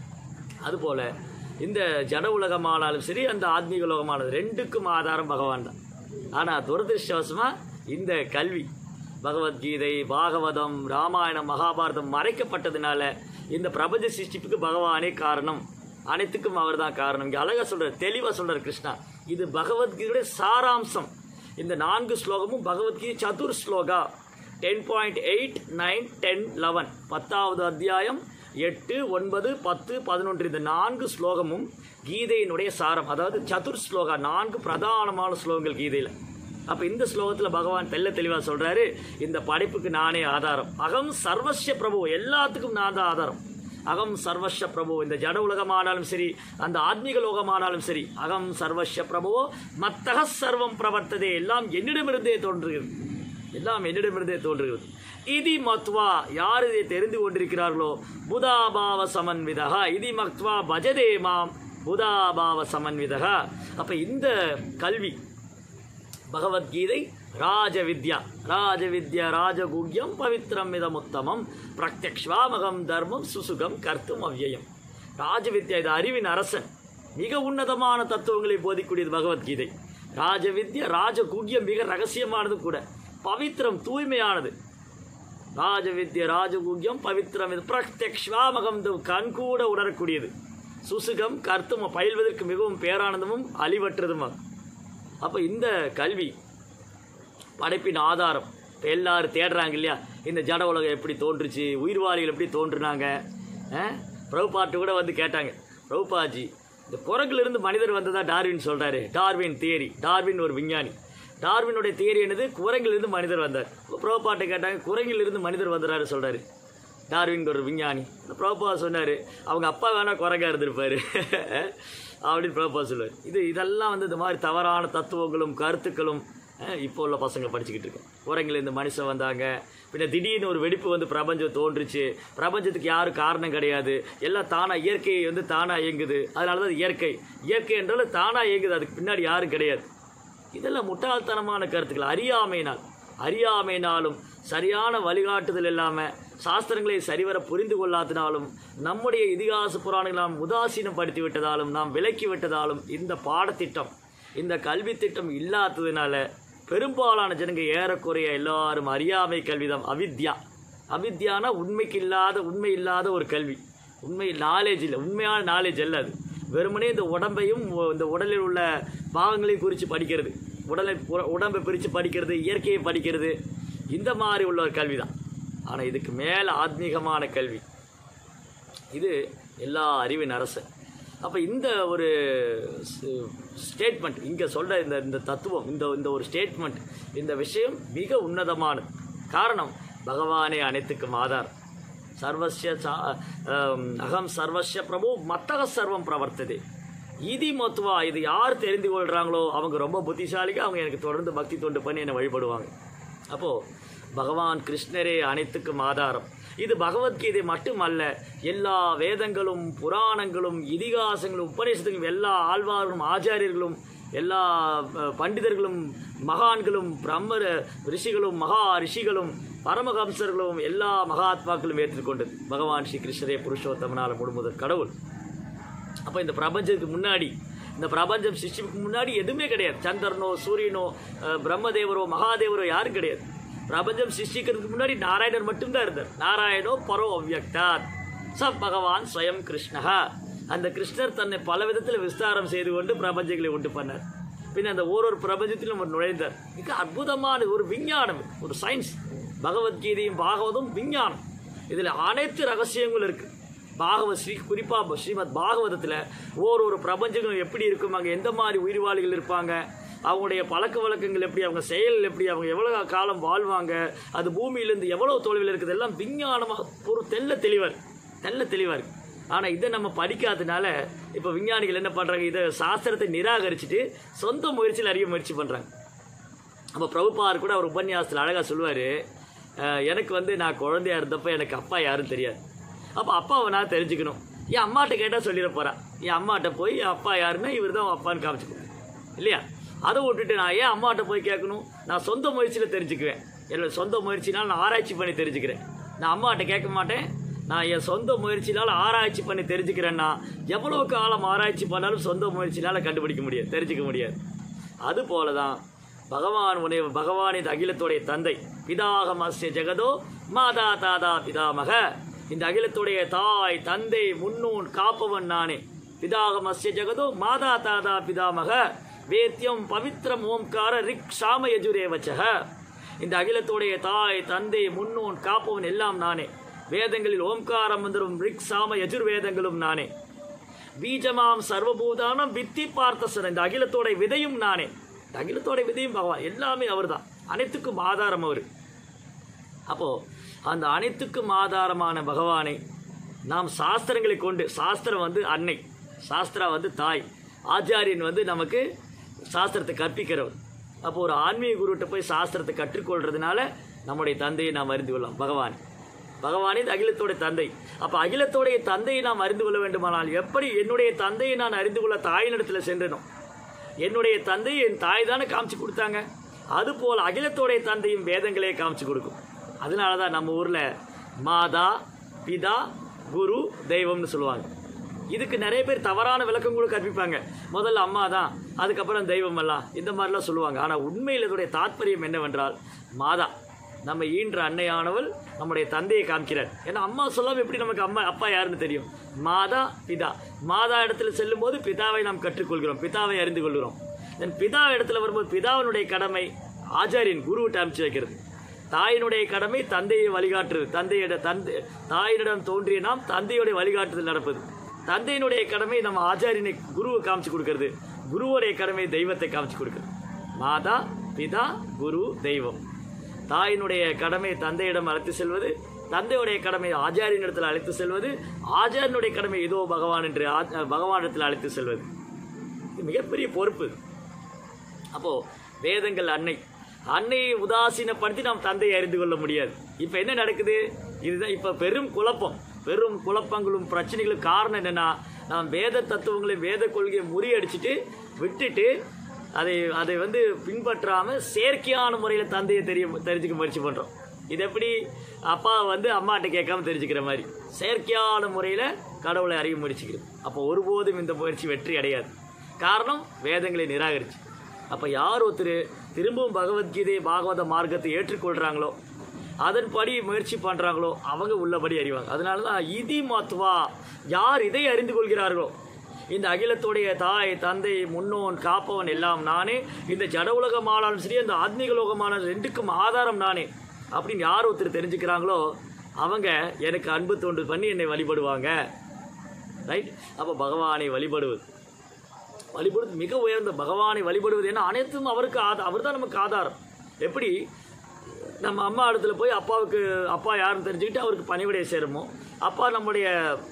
அதுபோல் இந்த ஜட உலகமானாலும் சரி அந்த ஆத்மீக உலகமானது ரெண்டுக்கும் ஆதாரம் பகவான் தான் ஆனால் துரதிருஷ்டவசமாக இந்த கல்வி பகவத்கீதை பாகவதம் ராமாயணம் மகாபாரதம் மறைக்கப்பட்டதுனால இந்த பிரபஞ்ச சிருஷ்டிப்புக்கு பகவானே காரணம் அனைத்துக்கும் அவர் தான் காரணம் இங்கே அழகாக சொல்கிறார் தெளிவாக சொல்கிறார் கிருஷ்ணா இது பகவத்கீதையுடைய சாராம்சம் இந்த நான்கு ஸ்லோகமும் பகவத்கீதை சதுர் ஸ்லோகா ten point eight nine ten eleven பத்தாவது அத்தியாயம் எட்டு ஒன்பது பத்து பதினொன்று இந்த நான்கு ஸ்லோகமும் கீதையினுடைய சாரம் அதாவது சதுர் ஸ்லோகா நான்கு பிரதானமான ஸ்லோகங்கள் கீதையில் அப்போ இந்த ஸ்லோகத்தில் பகவான் தெள்ள தெளிவாக சொல்கிறாரு இந்த படைப்புக்கு நானே ஆதாரம் அகம் சர்வஸ்ய பிரபு எல்லாத்துக்கும் நான் தான் ஆதாரம் அகம் சர்வஸ்ய பிரபு இந்த ஜட உலகமானாலும் சரி அந்த ஆத்மீக லோகமானாலும் சரி அகம் சர்வஸ்ய பிரபுவோ மத்தக சர்வம் பிரவர்த்ததே எல்லாம் என்னிடமிருந்தே தோன்றுகிறது எல்லாம் என்னிடமிருந்தே தோன்றுகிறது இதி மத்வா யார் இதை தெரிந்து கொண்டிருக்கிறார்களோ புதாபாவ சமன்விதகா இதி மத்வா பஜதே மாம் புதாபாவ சமன்விதகா அப்போ இந்த கல்வி பகவத்கீதை ராஜவித்யா ராஜவித்யா ராஜகுக்யம் பவித்ரம் இதமுத்தமம் பிரத்யக்ஷ்வாமகம் தர்மம் சுசுகம் கர்த்தும் அவ்யயம் ராஜவித்யா இது அறிவின் அரசன் மிக உன்னதமான தத்துவங்களை போதிக்கூடியது பகவத்கீதை ராஜவித்யா ராஜகுக்யம் மிக ரகசியமானது கூட பவித்திரம் தூய்மையானது ராஜவித்ய ராஜகுக்யம் பவித்திரம் இது பிரத்யக்ஷ்வாமகம் கண்கூட உணரக்கூடியது சுசுகம் கர்த்தும் பயில்வதற்கு மிகவும் பேரானந்தமும் அழிவற்றதுமாகும் அப்போ இந்த கல்வி படைப்பின் ஆதாரம் இப்போ எல்லாரும் தேடுறாங்க இல்லையா இந்த ஜட உலகம் எப்படி தோன்றுச்சு உயிர்வாளிகள் எப்படி தோன்றுனாங்க பிரபுபாட்டு கூட வந்து கேட்டாங்க பிரபுபாஜி இந்த குரங்கிலிருந்து மனிதர் வந்ததா டார்வின் சொல்கிறாரு டார்வின் தியரி டார்வின் ஒரு விஞ்ஞானி டார்வினுடைய தியரி என்னது குரங்கிலிருந்து மனிதர் வந்தார் பிரபுபாட்டை கேட்டாங்க குரங்கிலிருந்து மனிதர் வந்துறாரு சொல்கிறாரு டார்வின் ஒரு விஞ்ஞானி பிரபுபா சொன்னார் அவங்க அப்பா வேணால் குரங்கா இருந்திருப்பாரு அப்படின்னு பிரபுபா சொல்லுவார் இது இதெல்லாம் வந்து இந்த மாதிரி தவறான தத்துவங்களும் கருத்துக்களும் அஹ், இப்போ உள்ள பசங்க படிச்சுக்கிட்டு இருக்கோம் குரங்கில் இந்த மனுஷன் வந்தாங்க பின்ன திடீர்னு ஒரு வெடிப்பு வந்து பிரபஞ்சம் தோன்றுச்சு பிரபஞ்சத்துக்கு யாரும் காரணம் கிடையாது எல்லாம் தானாக இயற்கை வந்து தானாக இயங்குது அதனால தான் அது இயற்கை இயற்கை என்றாலும் தானாக இயங்குது அதுக்கு பின்னாடி யாரும் கிடையாது இதெல்லாம் முட்டாள்தனமான கருத்துக்கள் அறியாமையினால் அறியாமையினாலும் சரியான வழிகாட்டுதல் இல்லாமல் சாஸ்திரங்களை சரிவர புரிந்து கொள்ளாதனாலும் நம்முடைய இதிகாச புராணங்களை நாம் உதாசீனப்படுத்தி விட்டதாலும் நாம் விலக்கி விட்டதாலும் இந்த பாடத்திட்டம் இந்த கல்வி திட்டம் இல்லாததுனால பெரும்பாலான ஜனங்க ஏறக்குறைய எல்லாரும் அறியாமை கல்விதான் அவித்யா அவித்யானா உண்மைக்கு இல்லாத உண்மை இல்லாத ஒரு கல்வி உண்மை நாலேஜ் இல்லை உண்மையான நாலேஜ் அல்ல அது வெறுமனே இந்த உடம்பையும் உ- இந்த உடலில் உள்ள பாகங்களையும் குறித்து படிக்கிறது உடலை உ- உடம்பை பிரித்து படிக்கிறது இயற்கையை படிக்கிறது இந்த மாதிரி உள்ள ஒரு கல்வி தான் ஆனால் இதுக்கு மேலே ஆத்மீகமான கல்வி இது எல்லா அறிவின் அரசு அப்போ இந்த ஒரு ஸ்டேட்மெண்ட் இங்கே சொல்கிற இந்த இந்த தத்துவம் இந்த இந்த ஒரு ஸ்டேட்மெண்ட் இந்த விஷயம் மிக உன்னதமானது காரணம் பகவானே அனைத்துக்கும் ஆதார் சர்வஸ்ய சா- ஆம், அகம் சர்வஸ்ய பிரபு மத்தக சர்வம் பிரவர்த்ததே இதி மத்துவா இது யார் தெரிந்து கொள்கிறாங்களோ அவங்க ரொம்ப புத்திசாலிங்க அவங்க எனக்கு தொடர்ந்து பக்தி தொண்டு பண்ணி என்னை வழிபடுவாங்க அப்போது பகவான் கிருஷ்ணரே அனைத்துக்கும் ஆதாரம் இது பகவத்கீதை மட்டுமல்ல எல்லா வேதங்களும் புராணங்களும் இதிகாசங்களும் உபநிஷத்துக்கும் எல்லா ஆழ்வார்களும் ஆச்சாரியர்களும் எல்லா அஹ், பண்டிதர்களும் மகான்களும் பிரம்ம ரிஷிகளும் மகா ரிஷிகளும் பரமஹம்சர்களும் எல்லா மகாத்மாக்களும் ஏற்றுக்கொண்டது பகவான் ஸ்ரீ கிருஷ்ணரே புருஷோத்தமனால முழுமுதல் கடவுள் அப்போ இந்த பிரபஞ்சத்துக்கு முன்னாடி இந்த பிரபஞ்சம் சிருஷ்டிக்கு முன்னாடி எதுவுமே கிடையாது சந்திரனோ சூரியனோ அஹ், பிரம்மதேவரோ மகாதேவரோ யாரும் கிடையாது பிரபஞ்சம் சிருஷ்டிக்கிறதுக்கு முன்னாடி நாராயணர் மட்டும்தான் இருந்தார் நாராயணோ பரோ அவ்யக்தாத் ச பகவான் ஸ்வயம் கிருஷ்ணஹா அந்த கிருஷ்ணர் தன்னை பல விதத்தில் விஸ்தாரம் செய்து கொண்டு பிரபஞ்சங்களை உண்டு பண்ணார் பின் அந்த ஓரொரு பிரபஞ்சத்திலும் அவர் நுழைந்தார் மிக அற்புதமான ஒரு விஞ்ஞானம் ஒரு சயின்ஸ் பகவத்கீதையும் பாகவதும் விஞ்ஞானம் இதில் அனைத்து ரகசியங்களும் இருக்குது பாகவத் ஸ்ரீ குறிப்பாக ஸ்ரீமத் பாகவதத்தில் ஓரொரு பிரபஞ்சங்களும் எப்படி இருக்கும் அங்கே எந்த மாதிரி உயிர்வாளிகள் இருப்பாங்க அவங்களுடைய பழக்க வழக்கங்கள் எப்படி அவங்க செயல் எப்படி அவங்க எவ்வளோ காலம் வாழ்வாங்க அது பூமியிலேருந்து எவ்வளோ தொலைவில் இருக்குது எல்லாம் விஞ்ஞானமாக ஒரு தெல்ல தெளிவார் தெல்ல தெளிவாக இருக்கு ஆனால் இதை நம்ம படிக்காதனால இப்போ விஞ்ஞானிகள் என்ன பண்ணுறாங்க இதை சாஸ்திரத்தை நிராகரிச்சுட்டு சொந்த முயற்சியில் அறிய முயற்சி பண்ணுறாங்க அப்போ பிரபுபார் கூட அவர் உபன்யாசத்தில் அழகாக சொல்லுவார் எனக்கு வந்து நான் குழந்தையா இருந்தப்போ எனக்கு அப்பா யாரும் தெரியாது அப்போ அப்பாவை நான் தெரிஞ்சுக்கணும் என் அம்மாட்ட கேட்டால் சொல்லிட போகிறேன் என் அம்மாட்ட போய் என் அப்பா யாருன்னா இவர் தான் அப்பான்னு காமிச்சுக்கணும் இல்லையா அதை விட்டுட்டு நான் ஏன் அம்மாட்ட போய் கேட்கணும் நான் சொந்த முயற்சியில் தெரிஞ்சுக்குவேன் என்னோட சொந்த முயற்சினால் நான் ஆராய்ச்சி பண்ணி தெரிஞ்சுக்கிறேன் நான் அம்மாட்ட கேட்க மாட்டேன் நான் என் சொந்த முயற்சினால் ஆராய்ச்சி பண்ணி தெரிஞ்சுக்கிறேன்னா எவ்வளவு காலம் ஆராய்ச்சி பண்ணாலும் சொந்த முயற்சினால் கண்டுபிடிக்க முடியாது தெரிஞ்சுக்க முடியாது அது போல தான் பகவான் உடைய பகவான் இந்த அகிலத்துடைய தந்தை பிதாகமஸ்ய ஜெகதோ மாதா தாதா பிதாமக இந்த அகிலத்துடைய தாய் தந்தை முன்னோன் காப்பவன் நானே பிதாகமஸ்ய ஜெகதோ மாதா தாதா பிதாமக வேத்தியம் பவித்ரம் ஓம்கார ரிக் சாம யஜுரேவச்சக இந்த அகிலத்துடைய தாய் தந்தை முன்னோன் காப்பவன் எல்லாம் நானே வேதங்களில் ஓம்கார மந்திரம் ரிக் சாம யஜுர்வேதங்களும் நானே பீஜமாம் சர்வபூதானம் வித்தி பார்த்தசன் இந்த அகிலத்தோட விதையும் நானே இந்த அகிலத்தோட விதையும் பகவான் எல்லாமே அவர்தான் அனைத்துக்கும் ஆதாரம் அவர் அப்போ அந்த அனைத்துக்கும் ஆதாரமான பகவானை நாம் சாஸ்திரங்களை கொண்டு சாஸ்திரம் வந்து அன்னை சாஸ்திரா வந்து தாய் ஆச்சாரியன் வந்து நமக்கு சாஸ்திரத்தை கற்பிக்கிறவர் அப்போ ஒரு ஆன்மீக குருகிட்ட போய் சாஸ்திரத்தை கற்றுக்கொள்றதுனால நம்முடைய தந்தையை நாம் அறிந்து கொள்ளலாம் பகவான் பகவானே இந்த அகிலத்தோடைய தந்தை அப்போ அகிலத்தோடைய தந்தையை நாம் அறிந்து கொள்ள வேண்டுமானால் எப்படி என்னுடைய தந்தையை நான் அறிந்து கொள்ள தாயினிடத்தில் சென்றனும் என்னுடைய தந்தை என் தாய் தானே காமிச்சு கொடுத்தாங்க அதுபோல் அகிலத்தோடைய தந்தையும் வேதங்களே காமிச்சு கொடுக்கும் அதனால தான் நம்ம ஊரில் மாதா பிதா குரு தெய்வம்னு சொல்லுவாங்க இதுக்கு நிறைய பேர் தவறான விளக்கம் கூட கற்பிப்பாங்க முதல்ல அம்மா தான் அதுக்கப்புறம் தெய்வம் எல்லாம் இந்த மாதிரிலாம் சொல்லுவாங்க ஆனால் உண்மையில் இதோடைய தாத்பரியம் என்னவென்றால் மாதா நம்ம ஈன்ற அன்னையானவள் நம்முடைய தந்தையை காமிக்கிறார் ஏன்னா அம்மா சொல்லாமல் எப்படி நமக்கு அம்மா அப்பா யாருன்னு தெரியும் மாதா பிதா மாதா இடத்துல செல்லும்போது பிதாவை நாம் கற்றுக்கொள்கிறோம் பிதாவை அறிந்து கொள்கிறோம் தென் பிதா இடத்துல வரும்போது பிதாவினுடைய கடமை ஆச்சாரியன் குருவிட்ட அனுப்பிச்சு வைக்கிறது தாயினுடைய கடமை தந்தையை வழிகாட்டுறது தந்தையிட தந்தை தாயினிடம் தோன்றிய நாம் தந்தையுடைய வழிகாட்டுதல் நடப்பது தந்தையினுடைய கடமை நம்ம ஆச்சாரியனை குருவை காமிச்சு கொடுக்கறது குருவுடைய கடமை தெய்வத்தை காமிச்சு கொடுக்கறது மாதா பிதா குரு தெய்வம் தாயினுடைய கடமை தந்தையிடம் அழைத்து செல்வது தந்தையுடைய கடமை ஆச்சாரியனிடத்தில் அழைத்து செல்வது ஆச்சாரியனுடைய கடமை இதோ பகவான் என்று ஆ- பகவானிடத்தில் அழைத்து செல்வது இது மிகப்பெரிய பொறுப்பு அப்போ வேதங்கள் அன்னை அன்னையை உதாசீனப்படுத்தி நாம் தந்தையை அறிந்து கொள்ள முடியாது இப்போ என்ன நடக்குது இதுதான் இப்போ பெரும் குழப்பம் பெரும் குழப்பங்களும் பிரச்சனைகளும் காரணம் என்னன்னா நாம் வேத தத்துவங்களை வேத கொள்கையை முறியடிச்சிட்டு விட்டுட்டு அதை அதை வந்து பின்பற்றாமல் செயற்கையான முறையில் தந்தையை தெரிய தெரிஞ்சுக்க முயற்சி பண்ணுறோம் இது எப்படி அப்பா வந்து அம்மாட்ட கேட்காம தெரிஞ்சுக்கிற மாதிரி செயற்கையான முறையில் கடவுளை அறிய முயற்சிக்கிறது அப்போ ஒருபோதும் இந்த முயற்சி வெற்றி அடையாது காரணம் வேதங்களை நிராகரிச்சு அப்போ யார் ஒருத்தர் திரும்பவும் பகவத்கீதை பாகவத மார்க்கத்தை ஏற்றுக்கொள்கிறாங்களோ அதன்படி முயற்சி பண்ணுறாங்களோ அவங்க உள்ளபடி அறிவாங்க அதனால தான் இதி மத்துவா யார் இதை அறிந்து கொள்கிறார்களோ இந்த அகிலத்துடைய தாய் தந்தை முன்னோன் காப்பவன் எல்லாம் நானே இந்த ஜட உலகமானாலும் சரி அந்த ஆத்மீக லோகமான ரெண்டுக்கும் ஆதாரம் நானே அப்படின்னு யார் ஒருத்தர் தெரிஞ்சுக்கிறாங்களோ அவங்க எனக்கு அன்பு தோன்று பண்ணி என்னை வழிபடுவாங்க ரைட் அப்போ பகவானை வழிபடுவது வழிபடுவது மிக உயர்ந்த பகவானை வழிபடுவது ஏன்னா அனைத்தும் அவருக்கு ஆத அவர் தான் நமக்கு ஆதாரம் எப்படி நம்ம அம்மா இடத்துல போய் அப்பாவுக்கு அப்பா யாருன்னு தெரிஞ்சுக்கிட்டு அவருக்கு பணிவிடை சேருமோ அப்பா நம்முடைய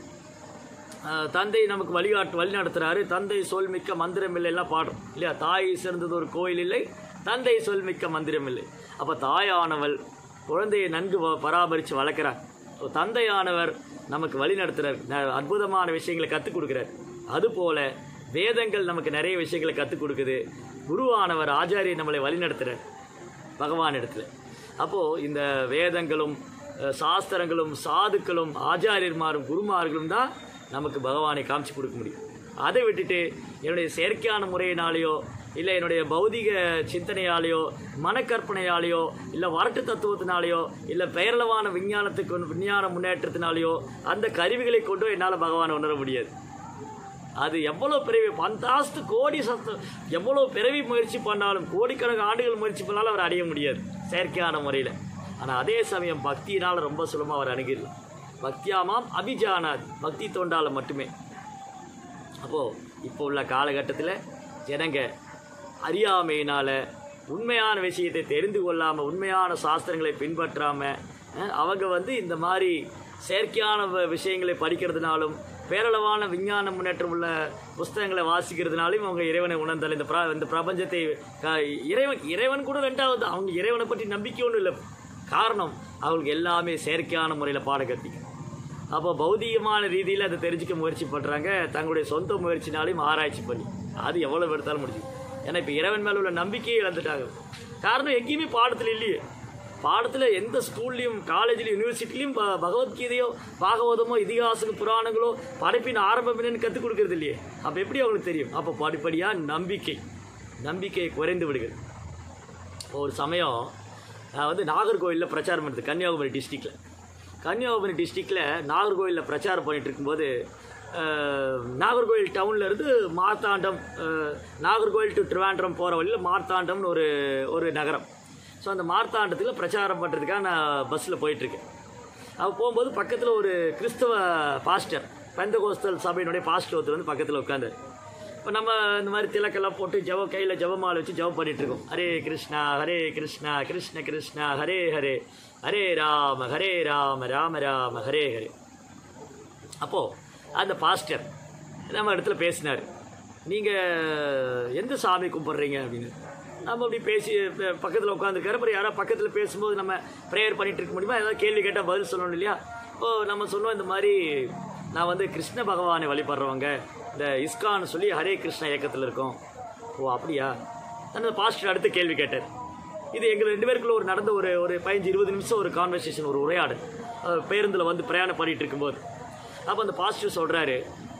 அஹ், தந்தை நமக்கு வழிகாட்டு வழி நடத்துறாரு தந்தை சொல் மிக்க மந்திரம் இல்லை எல்லாம் பாடுறோம் இல்லையா தாய் சிறந்தது ஒரு கோயில் இல்லை தந்தை சொல் மிக்க மந்திரம் இல்லை அப்போ தாயானவள் குழந்தையை நன்கு வ- பராமரித்து வளர்க்குறார் அப்போ தந்தையானவர் நமக்கு வழி நடத்துறார் ந- அற்புதமான விஷயங்களை கற்றுக் கொடுக்குறார் அதுபோல வேதங்கள் நமக்கு நிறைய விஷயங்களை கற்றுக் கொடுக்குது குருவானவர் ஆச்சாரியர் நம்மளை வழி நடத்துறார் பகவான் இடத்துல அப்போது இந்த வேதங்களும் அஹ், சாஸ்திரங்களும் சாதுக்களும் ஆச்சாரியர்மாரும் குருமார்களும் தான் நமக்கு பகவானை காமிச்சு கொடுக்க முடியும் அதை விட்டுட்டு என்னுடைய செயற்கையான முறையினாலேயோ இல்லை என்னுடைய பௌதிக சிந்தனையாலேயோ மனக்கற்பனையாலேயோ இல்லை வரட்டு தத்துவத்தினாலேயோ இல்லை பெயரளவான விஞ்ஞானத்துக்கு விஞ்ஞான முன்னேற்றத்தினாலேயோ அந்த கருவிகளை கொண்டோ என்னால் பகவானை உணர முடியாது அது எவ்வளோ பிறவி பந்தாஸ்து கோடி சத்த எவ்வளோ பிறவி முயற்சி பண்ணாலும் கோடிக்கணக்கு ஆண்டுகள் முயற்சி பண்ணாலும் அவர் அடைய முடியாது செயற்கையான முறையில் ஆனால் அதே சமயம் பக்தியினால் ரொம்ப சுலமாக அவர் அணுகிடலாம் பக்தியாமாம் அபிஜானாத் பக்தி தோண்டால மட்டுமே அப்போது இப்போ உள்ள காலகட்டத்தில் ஜனங்க அறியாமையினால் உண்மையான விஷயத்தை தெரிந்து கொள்ளாமல் உண்மையான சாஸ்திரங்களை பின்பற்றாமல் அவங்க வந்து இந்த மாதிரி செயற்கையான வ- விஷயங்களை படிக்கிறதுனாலும் பேரளவான விஞ்ஞான முன்னேற்றம் உள்ள புஸ்தகங்களை வாசிக்கிறதுனாலும் அவங்க இறைவனை உணர்ந்தால் இந்த பிர இந்த பிரபஞ்சத்தை க- இறைவன் இறைவன் கூட ரெண்டாவது அவங்க இறைவனை பற்றி நம்பிக்கை ஒன்றும் இல்லை காரணம் அவங்களுக்கு எல்லாமே செயற்கையான முறையில் பாடம் கற்பிக்கும் அப்போ பௌதிகமான ரீதியில் அதை தெரிஞ்சுக்க முயற்சி பண்ணுறாங்க தங்களுடைய சொந்த முயற்சினாலையும் ஆராய்ச்சி பண்ணி அது எவ்வளோ எடுத்தாலும் முடியும் ஏன்னா இப்போ இறைவன் மேலே உள்ள நம்பிக்கையை இழந்துட்டாங்க காரணம் எங்கேயுமே பாடத்தில் இல்லையே பாடத்தில் எந்த ஸ்கூல்லையும் காலேஜ்லையும் யூனிவர்சிட்டிலையும் ப பகவத்கீதையோ பாகவதமோ இதிகாசம் புராணங்களோ படைப்பின் ஆரம்பம் என்னன்னு கற்றுக் கொடுக்கறது இல்லையே அப்போ எப்படி அவங்களுக்கு தெரியும் அப்போ படிப்படியாக நம்பிக்கை நம்பிக்கை குறைந்து விடுகிறது ஒரு சமயம் நான் வந்து நாகர்கோவிலில் பிரச்சாரம் பண்ணுறது கன்னியாகுமரி டிஸ்ட்ரிக்டில் கன்னியாகுமரி டிஸ்ட்ரிக்டில் நாகர்கோவிலில் பிரச்சாரம் பண்ணிட்டு இருக்கும்போது அஹ், நாகர்கோவில் டவுன்ல இருந்து மார்த்தாண்டம் அஹ், நாகர்கோவில் டு திருவாண்டம் போகிற வழியில் மார்த்தாண்டம்னு ஒரு ஒரு நகரம் ஸோ அந்த மார்த்தாண்டத்தில் பிரச்சாரம் பண்ணுறதுக்காக நான் பஸ்ஸில் போயிட்டுருக்கேன் அப்போ போகும்போது பக்கத்தில் ஒரு கிறிஸ்தவ பாஸ்டர் பெந்தகோஸ்தல் சபையினுடைய பாஸ்டர் ஒருத்தர் வந்து பக்கத்தில் உட்காந்தார் இப்போ நம்ம இந்த மாதிரி திலக்கெல்லாம் போட்டு ஜெபம் கையில் ஜெபமாலை வச்சு ஜெபம் பண்ணிட்டு இருக்கோம் ஹரே கிருஷ்ணா ஹரே கிருஷ்ணா கிருஷ்ண கிருஷ்ணா ஹரே ஹரே ஹரே ராம ஹரே ராம ராம ராம ஹரே ஹரே அப்போது அந்த பாஸ்டர் நம்ம இடத்துல பேசினார் நீங்கள் எந்த சாமி கும்பிட்றீங்க அப்படின்னு நம்ம அப்படி பேசி பக்கத்தில் உட்காந்துருக்காரு அப்புறம் யாராவது பக்கத்தில் பேசும்போது நம்ம ப்ரேயர் பண்ணிட்டு இருக்க முடியுமா ஏதாவது கேள்வி கேட்டால் பதில் சொல்லணும் இல்லையா இப்போ நம்ம சொன்னோம் இந்த மாதிரி நான் வந்து கிருஷ்ண பகவானை வழிபடுறவங்க இந்த இஸ்கான்னு சொல்லி ஹரே கிருஷ்ணா இயக்கத்தில் இருக்கோம் ஓ அப்படியா அந்த பாஸ்டர் அடுத்த கேள்வி கேட்டார் இது எங்கள் ரெண்டு பேருக்குள்ள ஒரு நடந்த ஒரு ஒரு பதினஞ்சு இருபது நிமிஷம் ஒரு கான்வர்சேஷன் ஒரு உரையாடல் பேருந்தில் வந்து பிரயாணம் பண்ணிட்டு இருக்கும்போது அப்போ அந்த பாஸ்டர் சொல்கிறாரு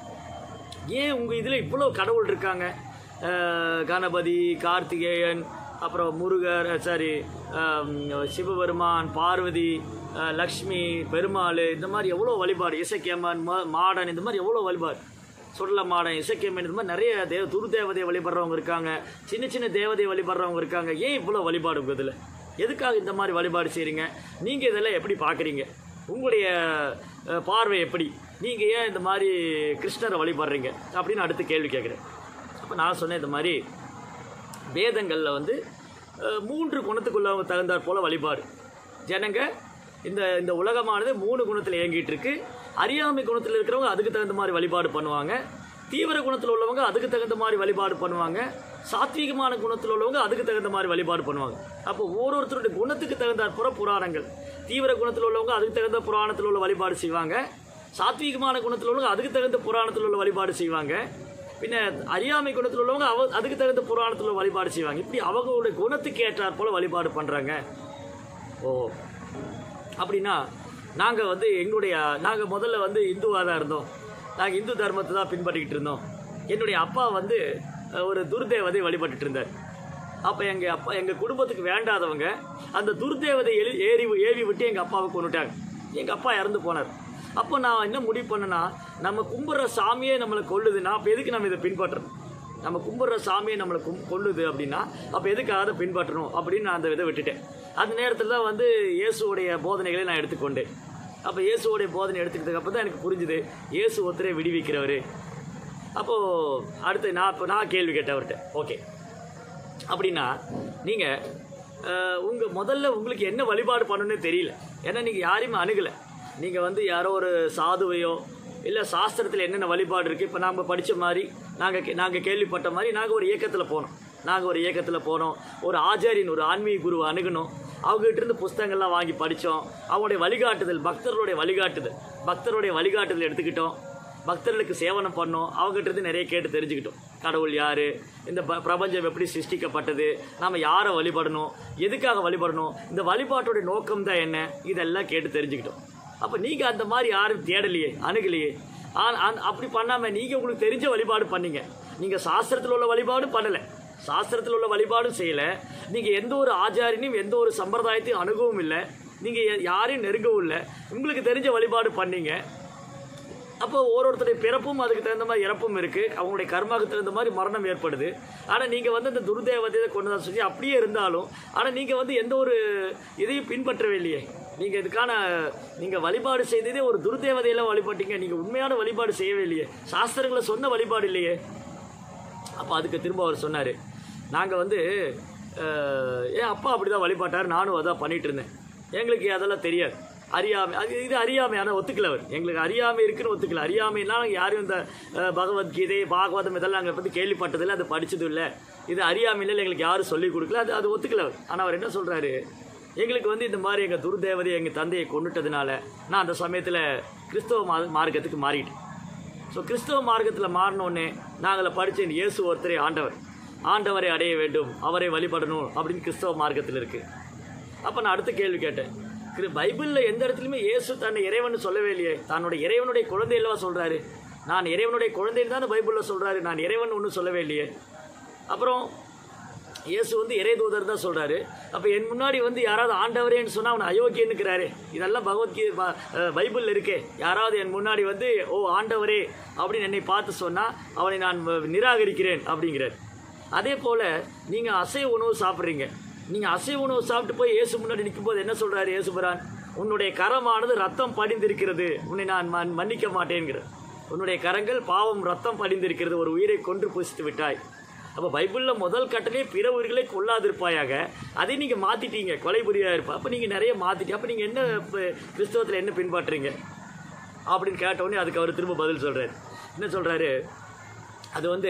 ஏன் உங்கள் இதில் இவ்வளோ கடவுள் இருக்காங்க அஹ், கணபதி கார்த்திகேயன் அப்புறம் முருகர் சாரி சிவபெருமான் பார்வதி அஹ், லக்ஷ்மி பெருமாள் இந்த மாதிரி எவ்வளோ வழிபாடு இசக்கியம்மன் மா- மாடன் இந்த மாதிரி எவ்வளோ வழிபாடு சுடல மாடன் இசக்கியம்மன் இந்த மாதிரி நிறைய தேவ துரு தேவதையை வழிபடுறவங்க இருக்காங்க சின்ன சின்ன தேவதையை வழிபடுறவங்க இருக்காங்க ஏன் இவ்வளோ வழிபாடு உங்கள் இதில் எதுக்காக இந்த மாதிரி வழிபாடு செய்கிறீங்க நீங்கள் இதெல்லாம் எப்படி பார்க்குறீங்க உங்களுடைய அஹ், பார்வை எப்படி நீங்கள் ஏன் இந்த மாதிரி கிருஷ்ணரை வழிபடுறீங்க அப்படின்னு அடுத்து கேள்வி கேட்குறேன் அப்போ நான் சொன்னேன் இந்த மாதிரி வேதங்களில் வந்து அஹ், மூன்று குணத்துக்குள்ள தகுந்தாற் போல வழிபாடு ஜனங்க இந்த இந்த உலகமானது மூணு குணத்தில் இயங்கிட்டு இருக்கு அறியாமை குணத்தில் இருக்கிறவங்க அதுக்கு தகுந்த மாதிரி வழிபாடு பண்ணுவாங்க தீவிர குணத்தில் உள்ளவங்க அதுக்கு தகுந்த மாதிரி வழிபாடு பண்ணுவாங்க சாத்வீகமான குணத்தில் உள்ளவங்க அதுக்கு தகுந்த மாதிரி வழிபாடு பண்ணுவாங்க அப்போ ஒவ்வொருத்தருடைய குணத்துக்கு தகுந்தாற் போல புராணங்கள் தீவிர குணத்தில் உள்ளவங்க அதுக்கு தகுந்த புராணத்தில் உள்ள வழிபாடு செய்வாங்க சாத்வீகமான குணத்தில் உள்ளவங்க அதுக்கு தகுந்த புராணத்தில் உள்ள வழிபாடு செய்வாங்க பின்ன அறியாமை குணத்தில் உள்ளவங்க அவ அதுக்கு தகுந்த புராணத்தில் உள்ள வழிபாடு செய்வாங்க இப்படி அவங்களுடைய குணத்துக்கு ஏற்றாற் போல வழிபாடு பண்ணுறாங்க ஓ அப்படின்னா நாங்கள் வந்து எங்களுடைய நாங்கள் முதல்ல வந்து இந்துவாக தான் இருந்தோம் நாங்கள் இந்து தர்மத்தை தான் பின்பற்றிக்கிட்டு இருந்தோம் என்னுடைய அப்பா வந்து அஹ், ஒரு துர்தேவதை வழிபட்டுட்டு இருந்தார் அப்போ எங்கள் அப்பா எங்கள் குடும்பத்துக்கு வேண்டாதவங்க அந்த துர்தேவதை எழு ஏறி ஏவி விட்டு எங்கள் அப்பாவை கொண்டுட்டாங்க எங்கள் அப்பா இறந்து போனார் அப்போ நான் என்ன முடிவு பண்ணேன்னா நம்ம கும்பிட்ற சாமியே நம்மளை கொல்லுதுன்னா அப்போ எதுக்கு நம்ம இதை பின்பற்றணும் நம்ம கும்பிட்ற சாமியை நம்மளை கும் கொல்லுது அப்படின்னா அப்போ எதுக்காக அதை பின்பற்றணும் அப்படின்னு நான் அந்த இதை விட்டுட்டேன் அந்த நேரத்தில் தான் வந்து இயேசுவோடைய போதனைகளை நான் எடுத்துக்கொண்டேன் அப்போ இயேசுவோடைய போதனை எடுத்துக்கிட்டதுக்கு அப்புறம் தான் எனக்கு புரிஞ்சுது இயேசு ஒருத்தரை விடுவிக்கிறவர் அப்போது அடுத்து நான் இப்போ நான் கேள்வி கேட்டேன் அவர்கிட்ட ஓகே அப்படின்னா நீங்கள் உங்கள் முதல்ல உங்களுக்கு என்ன வழிபாடு பண்ணணும்னே தெரியல ஏன்னா நீங்கள் யாரையுமே அணுகலை நீங்கள் வந்து யாரோ ஒரு சாதுவையோ இல்லை சாஸ்திரத்தில் என்னென்ன வழிபாடு இருக்குது இப்போ நாம் படித்த மாதிரி நாங்கள் நாங்கள் கேள்விப்பட்ட மாதிரி நாங்கள் ஒரு இயக்கத்தில் போனோம் நாங்கள் ஒரு இயக்கத்தில் போனோம் ஒரு ஆச்சாரியன் ஒரு ஆன்மீக குருவை அணுகணும் அவங்ககிட்ட இருந்து புஸ்தகங்கள்லாம் வாங்கி படித்தோம் அவங்களுடைய வழிகாட்டுதல் பக்தர்களுடைய வழிகாட்டுதல் பக்தருடைய வழிகாட்டுதல் எடுத்துக்கிட்டோம் பக்தர்களுக்கு சேவனம் பண்ணோம் அவங்ககிட்ட இருந்து நிறைய கேட்டு தெரிஞ்சுக்கிட்டோம் கடவுள் யார் இந்த ப பிரபஞ்சம் எப்படி சிருஷ்டிக்கப்பட்டது நாம் யாரை வழிபடணும் எதுக்காக வழிபடணும் இந்த வழிபாட்டுடைய நோக்கம் தான் என்ன இதெல்லாம் கேட்டு தெரிஞ்சுக்கிட்டோம் அப்போ நீங்கள் அந்த மாதிரி யாரும் தேடலையே அணுகலையே ஆ- ஆ- அப்படி பண்ணாமல் நீங்கள் உங்களுக்கு தெரிஞ்ச வழிபாடு பண்ணீங்க நீங்கள் சாஸ்திரத்தில் உள்ள வழிபாடும் பண்ணலை சாஸ்திரத்தில் உள்ள வழிபாடும் செய்யலை நீங்கள் எந்த ஒரு ஆச்சாரியனையும் எந்த ஒரு சம்பிரதாயத்தையும் அணுகவும் இல்லை நீங்கள் யாரையும் நெருங்கவும் இல்லை உங்களுக்கு தெரிஞ்ச வழிபாடு பண்ணீங்க அப்போ ஒரு ஒருத்தருடைய பிறப்பும் அதுக்கு தகுந்த மாதிரி இறப்பும் இருக்குது அவங்களுடைய கர்மாவுக்கு தகுந்த மாதிரி மரணம் ஏற்படுது ஆனால் நீங்கள் வந்து இந்த துர்தேவதையை கொண்டு தான் சொல்லி அப்படியே இருந்தாலும் ஆனால் நீங்கள் வந்து எந்த ஒரு இதையும் பின்பற்றவே இல்லையே நீங்கள் இதுக்கான நீங்கள் வழிபாடு செய்ததே ஒரு துர்தேவதையெல்லாம் வழிபட்டீங்க நீங்கள் உண்மையான வழிபாடு செய்யவே இல்லையே சாஸ்திரங்களை சொன்ன வழிபாடு இல்லையே அப்போ அதுக்கு திரும்ப அவர் சொன்னார் நாங்கள் வந்து அஹ், என் அப்பா அப்படி தான் வழிபாட்டார் நானும் அதான் பண்ணிட்டு இருந்தேன் எங்களுக்கு அதெல்லாம் தெரியாது அறியாமை அது இது அறியாமை ஆனால் ஒத்துக்கல அவர் எங்களுக்கு அறியாமை இருக்குன்னு ஒத்துக்கல அறியாமைனா நாங்கள் யாரும் இந்த அஹ், பகவத்கீதை பாகவதம் இதெல்லாம் நாங்கள் பற்றி கேள்விப்பட்டதில்லை அது படிச்சதும் இல்லை இது அறியாமையில் எங்களுக்கு யாரும் சொல்லிக் கொடுக்கல அது அது ஒத்துக்கல அவர் ஆனால் அவர் என்ன சொல்கிறாரு எங்களுக்கு வந்து இந்த மாதிரி எங்கள் துர்தேவதை எங்கள் தந்தையை கொண்டுட்டதுனால நான் அந்த சமயத்தில் கிறிஸ்தவ மா மார்க்கத்துக்கு மாறிட்டேன் ஸோ கிறிஸ்தவ மார்க்கத்தில் மாறினோடனே நாங்கள் படித்த இயேசு ஒருத்தரை ஆண்டவர் ஆண்டவரை அடைய வேண்டும் அவரை வழிபடணும் அப்படின்னு கிறிஸ்தவ மார்க்கத்தில் இருக்குது அப்போ நான் அடுத்த கேள்வி கேட்டேன் கிரி பைபிளில் எந்த இடத்துலையுமே இயேசு தன்னை இறைவன் சொல்லவே இல்லையே தன்னுடைய இறைவனுடைய குழந்தை அல்லவா சொல்கிறாரு நான் இறைவனுடைய குழந்தைன்னு தானே பைபிளில் சொல்கிறாரு நான் இறைவன் ஒன்றும் சொல்லவே இல்லையே அப்புறம் இயேசு வந்து இறை தூதர் தான் சொல்கிறாரு அப்போ என் முன்னாடி வந்து யாராவது ஆண்டவரேன்னு சொன்னால் அவனை அயோக்கியனுக்கிறாரு இதெல்லாம் பகவத்கீதை ப- அஹ் பைபிளில் இருக்கே யாராவது என் முன்னாடி வந்து ஓ ஆண்டவரே அப்படின்னு என்னை பார்த்து சொன்னால் அவனை நான் வ- நிராகரிக்கிறேன் அப்படிங்கிறார் அதே போல் நீங்கள் அசைவ உணவு சாப்பிட்றீங்க நீங்கள் அசைவ உணவு சாப்பிட்டு போய் இயேசு முன்னாடி நிற்கும்போது என்ன சொல்கிறாரு இயேசுபிரான் உன்னுடைய கரமானது ரத்தம் படிந்திருக்கிறது உன்னை நான் மன் மன்னிக்க மாட்டேங்கிறார் உன்னுடைய கரங்கள் பாவம் ரத்தம் படிந்திருக்கிறது ஒரு உயிரை கொன்று புசித்து விட்டாய் அப்போ பைபிளில் முதல் கட்டளை பிற உயிர்களை கொல்லாதிருப்பாயாக அதை நீங்கள் மாற்றிட்டீங்க கொலை புரியாக இருப்பா அப்போ நீங்கள் நிறைய மாற்றிட்டீங்க அப்போ நீங்கள் என்ன இப்போ கிறிஸ்தவத்தில் என்ன பின்பற்றுறீங்க அப்படின்னு கேட்டவுடனே அதுக்கு அவர் திரும்ப பதில் சொல்கிறார் என்ன சொல்கிறாரு அது வந்து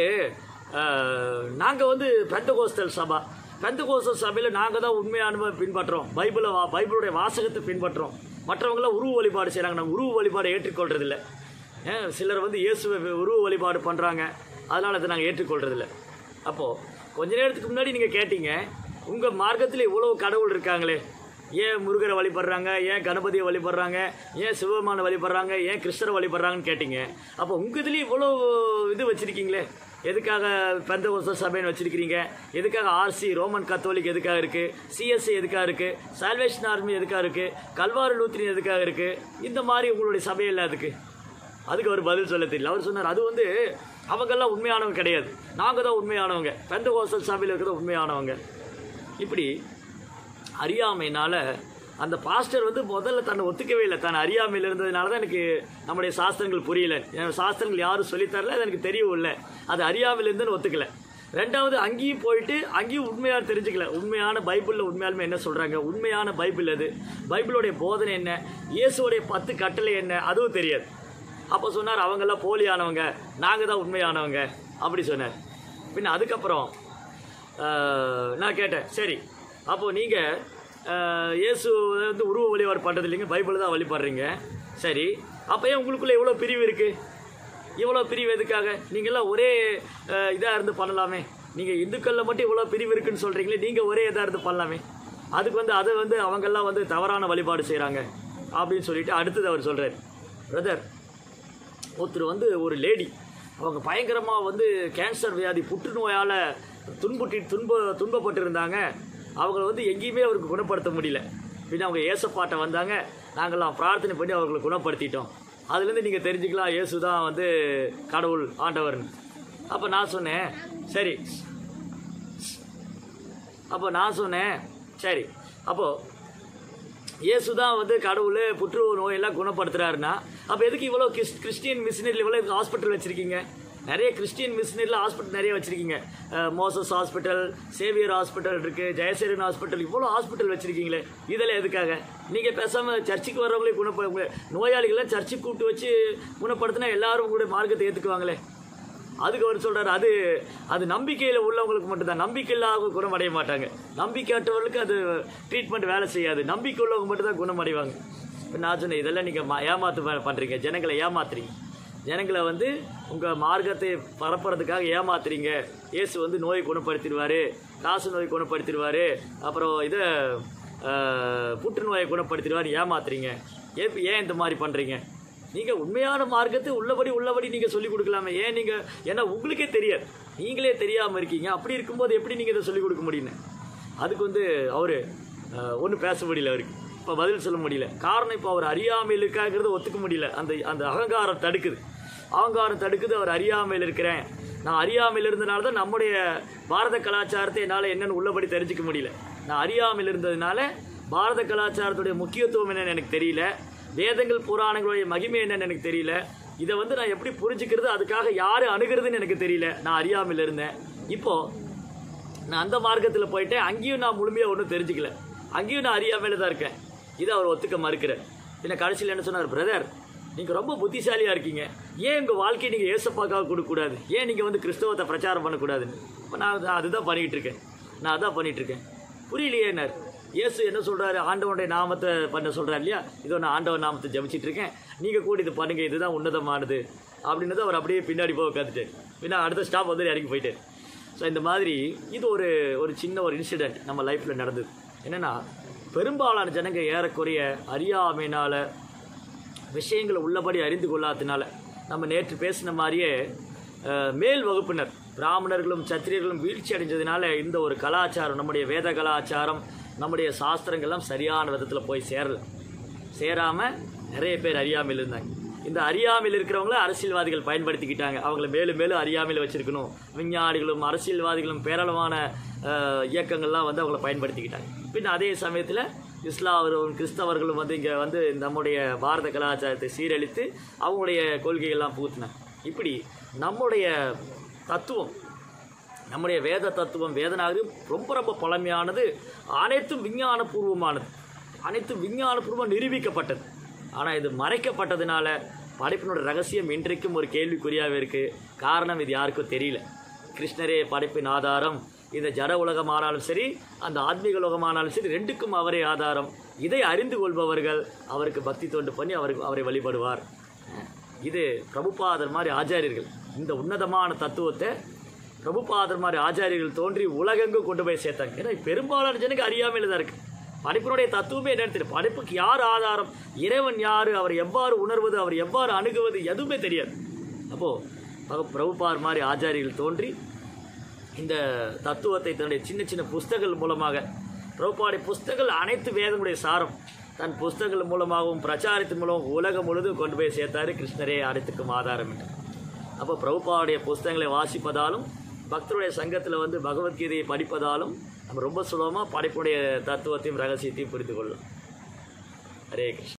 நாங்கள் வந்து பெந்தகோஸ்தல் சபா பெந்தகோஸ்தல் சபையில் நாங்கள் தான் உண்மையான பின்பற்றுறோம் பைபிளை வா பைபிளுடைய வாசகத்தை பின்பற்றுறோம் மற்றவங்களாம் உருவ வழிபாடு செய்கிறாங்க நாங்கள் உருவ வழிபாடை ஏற்றுக்கொள்றதில்ல ஏன் சிலர் வந்து இயேசுவை உருவ வழிபாடு பண்ணுறாங்க அதனால் அதை நாங்கள் ஏற்றுக்கொள்றதில்ல அப்போது கொஞ்ச நேரத்துக்கு முன்னாடி நீங்கள் கேட்டீங்க உங்கள் மார்க்கத்தில் இவ்வளவு கடவுள் இருக்காங்களே ஏன் முருகரை வழிபடுறாங்க ஏன் கணபதியை வழிபடுறாங்க ஏன் சிவபெருமானை வழிபடுறாங்க ஏன் கிருஷ்ணரை வழிபடுறாங்கன்னு கேட்டீங்க அப்போ உங்கள் இதுலேயும் இவ்வளோ இது வச்சுருக்கீங்களே எதுக்காக பெந்த சபைன்னு வச்சுருக்கிறீங்க எதுக்காக ஆர்சி ரோமன் கத்தோலிக் எதுக்காக இருக்குது சிஎஸ்சி எதுக்காக இருக்குது சால்வேஷன் ஆர்மி எதுக்காக இருக்குது கல்வாரி லூத்ரின் எதுக்காக இருக்குது இந்த மாதிரி உங்களுடைய சபையில் அதுக்கு அதுக்கு அவர் பதில் சொல்ல தெரியல அவர் சொன்னார் அது வந்து அவங்கெல்லாம் உண்மையானவங்க கிடையாது நாங்கள் தான் உண்மையானவங்க பெந்த ஹோசல் சபையில் இருக்கிற உண்மையானவங்க இப்படி அறியாமைனால அந்த பாஸ்டர் வந்து முதல்ல தன்னை ஒத்துக்கவே இல்லை தன் அறியாமையில் இருந்ததுனால தான் எனக்கு நம்முடைய சாஸ்திரங்கள் புரியல என் சாஸ்திரங்கள் யாரும் சொல்லித்தரல அது எனக்கு தெரியவும் இல்லை அது அறியாமையில் இருந்துன்னு ஒத்துக்கல ரெண்டாவது அங்கேயும் போயிட்டு அங்கேயும் உண்மையாக தெரிஞ்சுக்கல உண்மையான பைபிளில் உண்மையாலுமே என்ன சொல்கிறாங்க உண்மையான பைபிள் அது பைபிளுடைய போதனை என்ன இயேசுவோடைய பத்து கட்டளை என்ன அதுவும் தெரியாது அப்போ சொன்னார் அவங்கெல்லாம் போலியானவங்க நாங்கள் தான் உண்மையானவங்க அப்படி சொன்னார் பின்ன அதுக்கப்புறம் ஆஹ், நான் கேட்டேன் சரி அப்போது நீங்கள் இயேசு வந்து உருவ வழிபாடு பண்ணுறது இல்லைங்க பைபிள் தான் வழிபடுறீங்க சரி அப்போ ஏன் உங்களுக்குள்ளே எவ்வளோ பிரிவு இருக்குது இவ்வளோ பிரிவு எதுக்காக நீங்கள்லாம் ஒரே இதாக இருந்து பண்ணலாமே நீங்கள் இந்துக்களில் மட்டும் இவ்வளோ பிரிவு இருக்குன்னு சொல்கிறீங்களே நீங்கள் ஒரே இதாக இருந்து பண்ணலாமே அதுக்கு வந்து அதை வந்து அவங்கெல்லாம் வந்து தவறான வழிபாடு செய்கிறாங்க அப்படின்னு சொல்லிட்டு அடுத்தது அவர் சொல்கிறார் பிரதர் ஒருத்தர் வந்து ஒரு லேடி அவங்க பயங்கரமாக வந்து கேன்சர் வியாதி புற்றுநோயால் துன்புட்டி துன்ப துன்பப்பட்டிருந்தாங்க அவங்கள வந்து எங்கேயுமே அவருக்கு குணப்படுத்த முடியல பின்ன அவங்க ஏசப்பாட்டை வந்தாங்க நாங்கள்லாம் பிரார்த்தனை பண்ணி அவர்களை குணப்படுத்திட்டோம் அதுலேருந்து நீங்கள் தெரிஞ்சுக்கலாம் இயேசு தான் வந்து கடவுள் ஆண்டவர்னு அப்போ நான் சொன்னேன் சரி அப்போ நான் சொன்னேன் சரி அப்போது இயேசு தான் வந்து கடவுள் புற்றுநோய் நோயெல்லாம் குணப்படுத்துறாருன்னா அப்போ எதுக்கு இவ்வளோ கிறிஸ் கிறிஸ்டியன் மிஷினரியில் இவ்வளோ ஹாஸ்பிட்டல் வச்சுருக்கீங்க நிறைய கிறிஸ்டியன் மிஷினரியில் ஹாஸ்பிட்டல் நிறைய வச்சுருக்கீங்க மோசஸ் ஹாஸ்பிட்டல் சேவியர் ஹாஸ்பிட்டல் இருக்குது ஜெயசேரன் ஹாஸ்பிட்டல் இவ்வளோ ஹாஸ்பிட்டல் வச்சுருக்கீங்களே இதெல்லாம் எதுக்காக நீங்கள் பேசாமல் சர்ச்சுக்கு வர்றவங்களே குணப்பட நோயாளிகளை சர்ச்சுக்கு கூப்பிட்டு வச்சு குணப்படுத்தினா எல்லாரும் கூட மார்க்கத்தை ஏற்றுக்குவாங்களே அதுக்கு அவர் சொல்றாரு அது அது நம்பிக்கையில் உள்ளவங்களுக்கு மட்டும்தான் நம்பிக்கை இல்லாத குணமடைய மாட்டாங்க நம்பிக்கையற்றவர்களுக்கு அது ட்ரீட்மெண்ட் வேலை செய்யாது நம்பிக்கை உள்ளவங்க மட்டும்தான் குணமடைவாங்க இப்போ நான் சொன்னேன் இதெல்லாம் நீங்கள் ஏமாத்து ப- பண்றீங்க ஜனங்களை ஏமாத்துறீங்க ஜனங்களை வந்து உங்கள் மார்க்கத்தை பரப்புறதுக்காக ஏமாத்துறீங்க இயேசு வந்து நோயை குணப்படுத்திடுவார் காசு நோயை குணப்படுத்திடுவார் அப்புறம் இதை அஹ், புற்றுநோயை குணப்படுத்திடுவார் ஏமாத்துறீங்க ஏன் ஏன் இந்த மாதிரி பண்ணுறீங்க நீங்கள் உண்மையான மார்க்கத்தை உள்ளபடி உள்ளபடி நீங்கள் சொல்லிக் கொடுக்கலாமே ஏன் நீங்கள் ஏன்னா உங்களுக்கே தெரியாது நீங்களே தெரியாமல் இருக்கீங்க அப்படி இருக்கும்போது எப்படி நீங்கள் இதை சொல்லிக் கொடுக்க முடியும்னு அதுக்கு வந்து அவர் ஒன்றும் பேச முடியல அவருக்கு இப்போ பதில் சொல்ல முடியல காரணம் இப்போ அவர் அறியாமையில் இருக்காங்கிறத ஒத்துக்க முடியல அந்த அந்த அகங்காரம் தடுக்குது அகங்காரம் தடுக்குது அவர் அறியாமையில் இருக்கிறேன் நான் அறியாமையில் இருந்தனால தான் நம்முடைய பாரத கலாச்சாரத்தை என்னால் என்னென்னு உள்ளபடி தெரிஞ்சுக்க முடியல நான் அறியாமையில் இருந்ததுனால பாரத கலாச்சாரத்துடைய முக்கியத்துவம் என்னன்னு எனக்கு தெரியல வேதங்கள் புராணங்களுடைய மகிமை என்னன்னு எனக்கு தெரியல இதை வந்து நான் எப்படி புரிஞ்சுக்கிறது அதுக்காக யார் அணுகிறதுன்னு எனக்கு தெரியல நான் அறியாமல் இருந்தேன் இப்போ நான் அந்த மார்க்கத்தில் போயிட்டேன் அங்கேயும் நான் முழுமையாக ஒன்றும் தெரிஞ்சுக்கல அங்கேயும் நான் அறியாமையில தான் இருக்கேன் இதை அவர் ஒத்துக்க மறுக்கிறார் பின்ன கடைசியில் என்ன சொன்னார் பிரதர் நீங்கள் ரொம்ப புத்திசாலியாக இருக்கீங்க ஏன் உங்கள் வாழ்க்கையை நீங்கள் ஏசப்பாக்காக கொடுக்கக்கூடாது ஏன் நீங்கள் வந்து கிறிஸ்தவத்தை பிரச்சாரம் பண்ணக்கூடாதுன்னு இப்போ நான் அது- அதுதான் பண்ணிகிட்டு இருக்கேன் நான் அதான் பண்ணிகிட்டு இருக்கேன் புரியலையே என்ன இயேசு என்ன சொல்றாரு ஆண்டவனுடைய நாமத்தை பண்ண சொல்றாரு இல்லையா இதோ நான் ஆண்டவன் நாமத்தை ஜெபிச்சிட்டு இருக்கேன் நீங்க கூட இது பண்ணுங்க இதுதான் உன்னதமானது அப்படின்னது அவர் அப்படியே பின்னாடி போய் உட்காந்துட்டு பின்ன அடுத்த ஸ்டாப் வந்து இறங்கி போயிட்டார் ஸோ இந்த மாதிரி இது ஒரு ஒரு சின்ன ஒரு இன்சிடென்ட் நம்ம லைஃப்பில் நடந்தது என்னென்னா பெரும்பாலான ஜனங்க ஏறக்குறைய அறியாமையினால் விஷயங்களை உள்ளபடி அறிந்து கொள்ளாததுனால நம்ம நேற்று பேசின மாதிரியே அஹ், மேல் வகுப்பினர் பிராமணர்களும் சத்திரியர்களும் வீழ்ச்சி அடைஞ்சதுனால இந்த ஒரு கலாச்சாரம் நம்முடைய வேத கலாச்சாரம் நம்முடைய சாஸ்திரங்கள்லாம் சரியான விதத்தில் போய் சேரல சேராமல் நிறைய பேர் அறியாமையில் இருந்தாங்க இந்த அறியாமையில் இருக்கிறவங்கள அரசியல்வாதிகள் பயன்படுத்திக்கிட்டாங்க அவங்கள மேலும் மேலும் அறியாமையில் வச்சிருக்கணும் விஞ்ஞானிகளும் அரசியல்வாதிகளும் பேரளவான அஹ், இயக்கங்கள்லாம் வந்து அவங்கள பயன்படுத்திக்கிட்டாங்க பின்ன அதே சமயத்தில் இஸ்லாமரும் கிறிஸ்தவர்களும் வந்து இங்கே வந்து நம்முடைய பாரத கலாச்சாரத்தை சீரழித்து அவங்களுடைய கொள்கைகள்லாம் புகுத்தினாங்க இப்படி நம்முடைய தத்துவம் நம்முடைய வேத தத்துவம் வேதனாகரியம் ரொம்ப ரொம்ப பழமையானது அனைத்தும் விஞ்ஞானபூர்வமானது அனைத்தும் விஞ்ஞானபூர்வம் நிரூபிக்கப்பட்டது ஆனால் இது மறைக்கப்பட்டதுனால படைப்பினோட ரகசியம் இன்றைக்கும் ஒரு கேள்விக்குறியாகவே இருக்குது காரணம் இது யாருக்கும் தெரியல கிருஷ்ணரே படைப்பின் ஆதாரம் இந்த ஜட உலகமானாலும் சரி அந்த ஆத்மீக உலகமானாலும் சரி ரெண்டுக்கும் அவரே ஆதாரம் இதை அறிந்து கொள்பவர்கள் அவருக்கு பக்தி தொண்டு பண்ணி அவருக்கு அவரை வழிபடுவார் இது பிரபுபாதர் மாதிரி ஆச்சாரியர்கள் இந்த உன்னதமான தத்துவத்தை பிரபுபாதர் மாதிரி ஆச்சாரியர்கள் தோன்றி உலகெங்கும் கொண்டு போய் சேர்த்தாங்க ஏன்னா பெரும்பாலான ஜனங்க அறியாமையில் தான் இருக்கு படைப்பினுடைய தத்துவமே என்னன்னு தெரியும் படைப்புக்கு யார் ஆதாரம் இறைவன் யார் அவர் எவ்வாறு உணர்வது அவர் எவ்வாறு அணுகுவது எதுவுமே தெரியாது அப்போது பிரபுபார் மாதிரி ஆச்சாரியர்கள் தோன்றி இந்த தத்துவத்தை தன்னுடைய சின்ன சின்ன புஸ்தகங்கள் மூலமாக பிரபுபாடைய புஸ்தகங்கள் அனைத்து வேதங்களுடைய சாரம் தன் புஸ்தகங்கள் மூலமாகவும் பிரச்சாரத்தின் மூலம் உலகம் முழுதும் கொண்டு போய் சேர்த்தாரு கிருஷ்ணரே அனைத்துக்கும் ஆதாரம் என்று அப்போ பிரபுபாவுடைய புஸ்தகங்களை வாசிப்பதாலும் பக்தருடைய சங்கத்தில் வந்து பகவத்கீதையை படிப்பதாலும் நம்ம ரொம்ப சுலபமாக படைப்புடைய தத்துவத்தையும் ரகசியத்தையும் புரிந்து கொள்ளலாம் ஹரே கிருஷ்ணா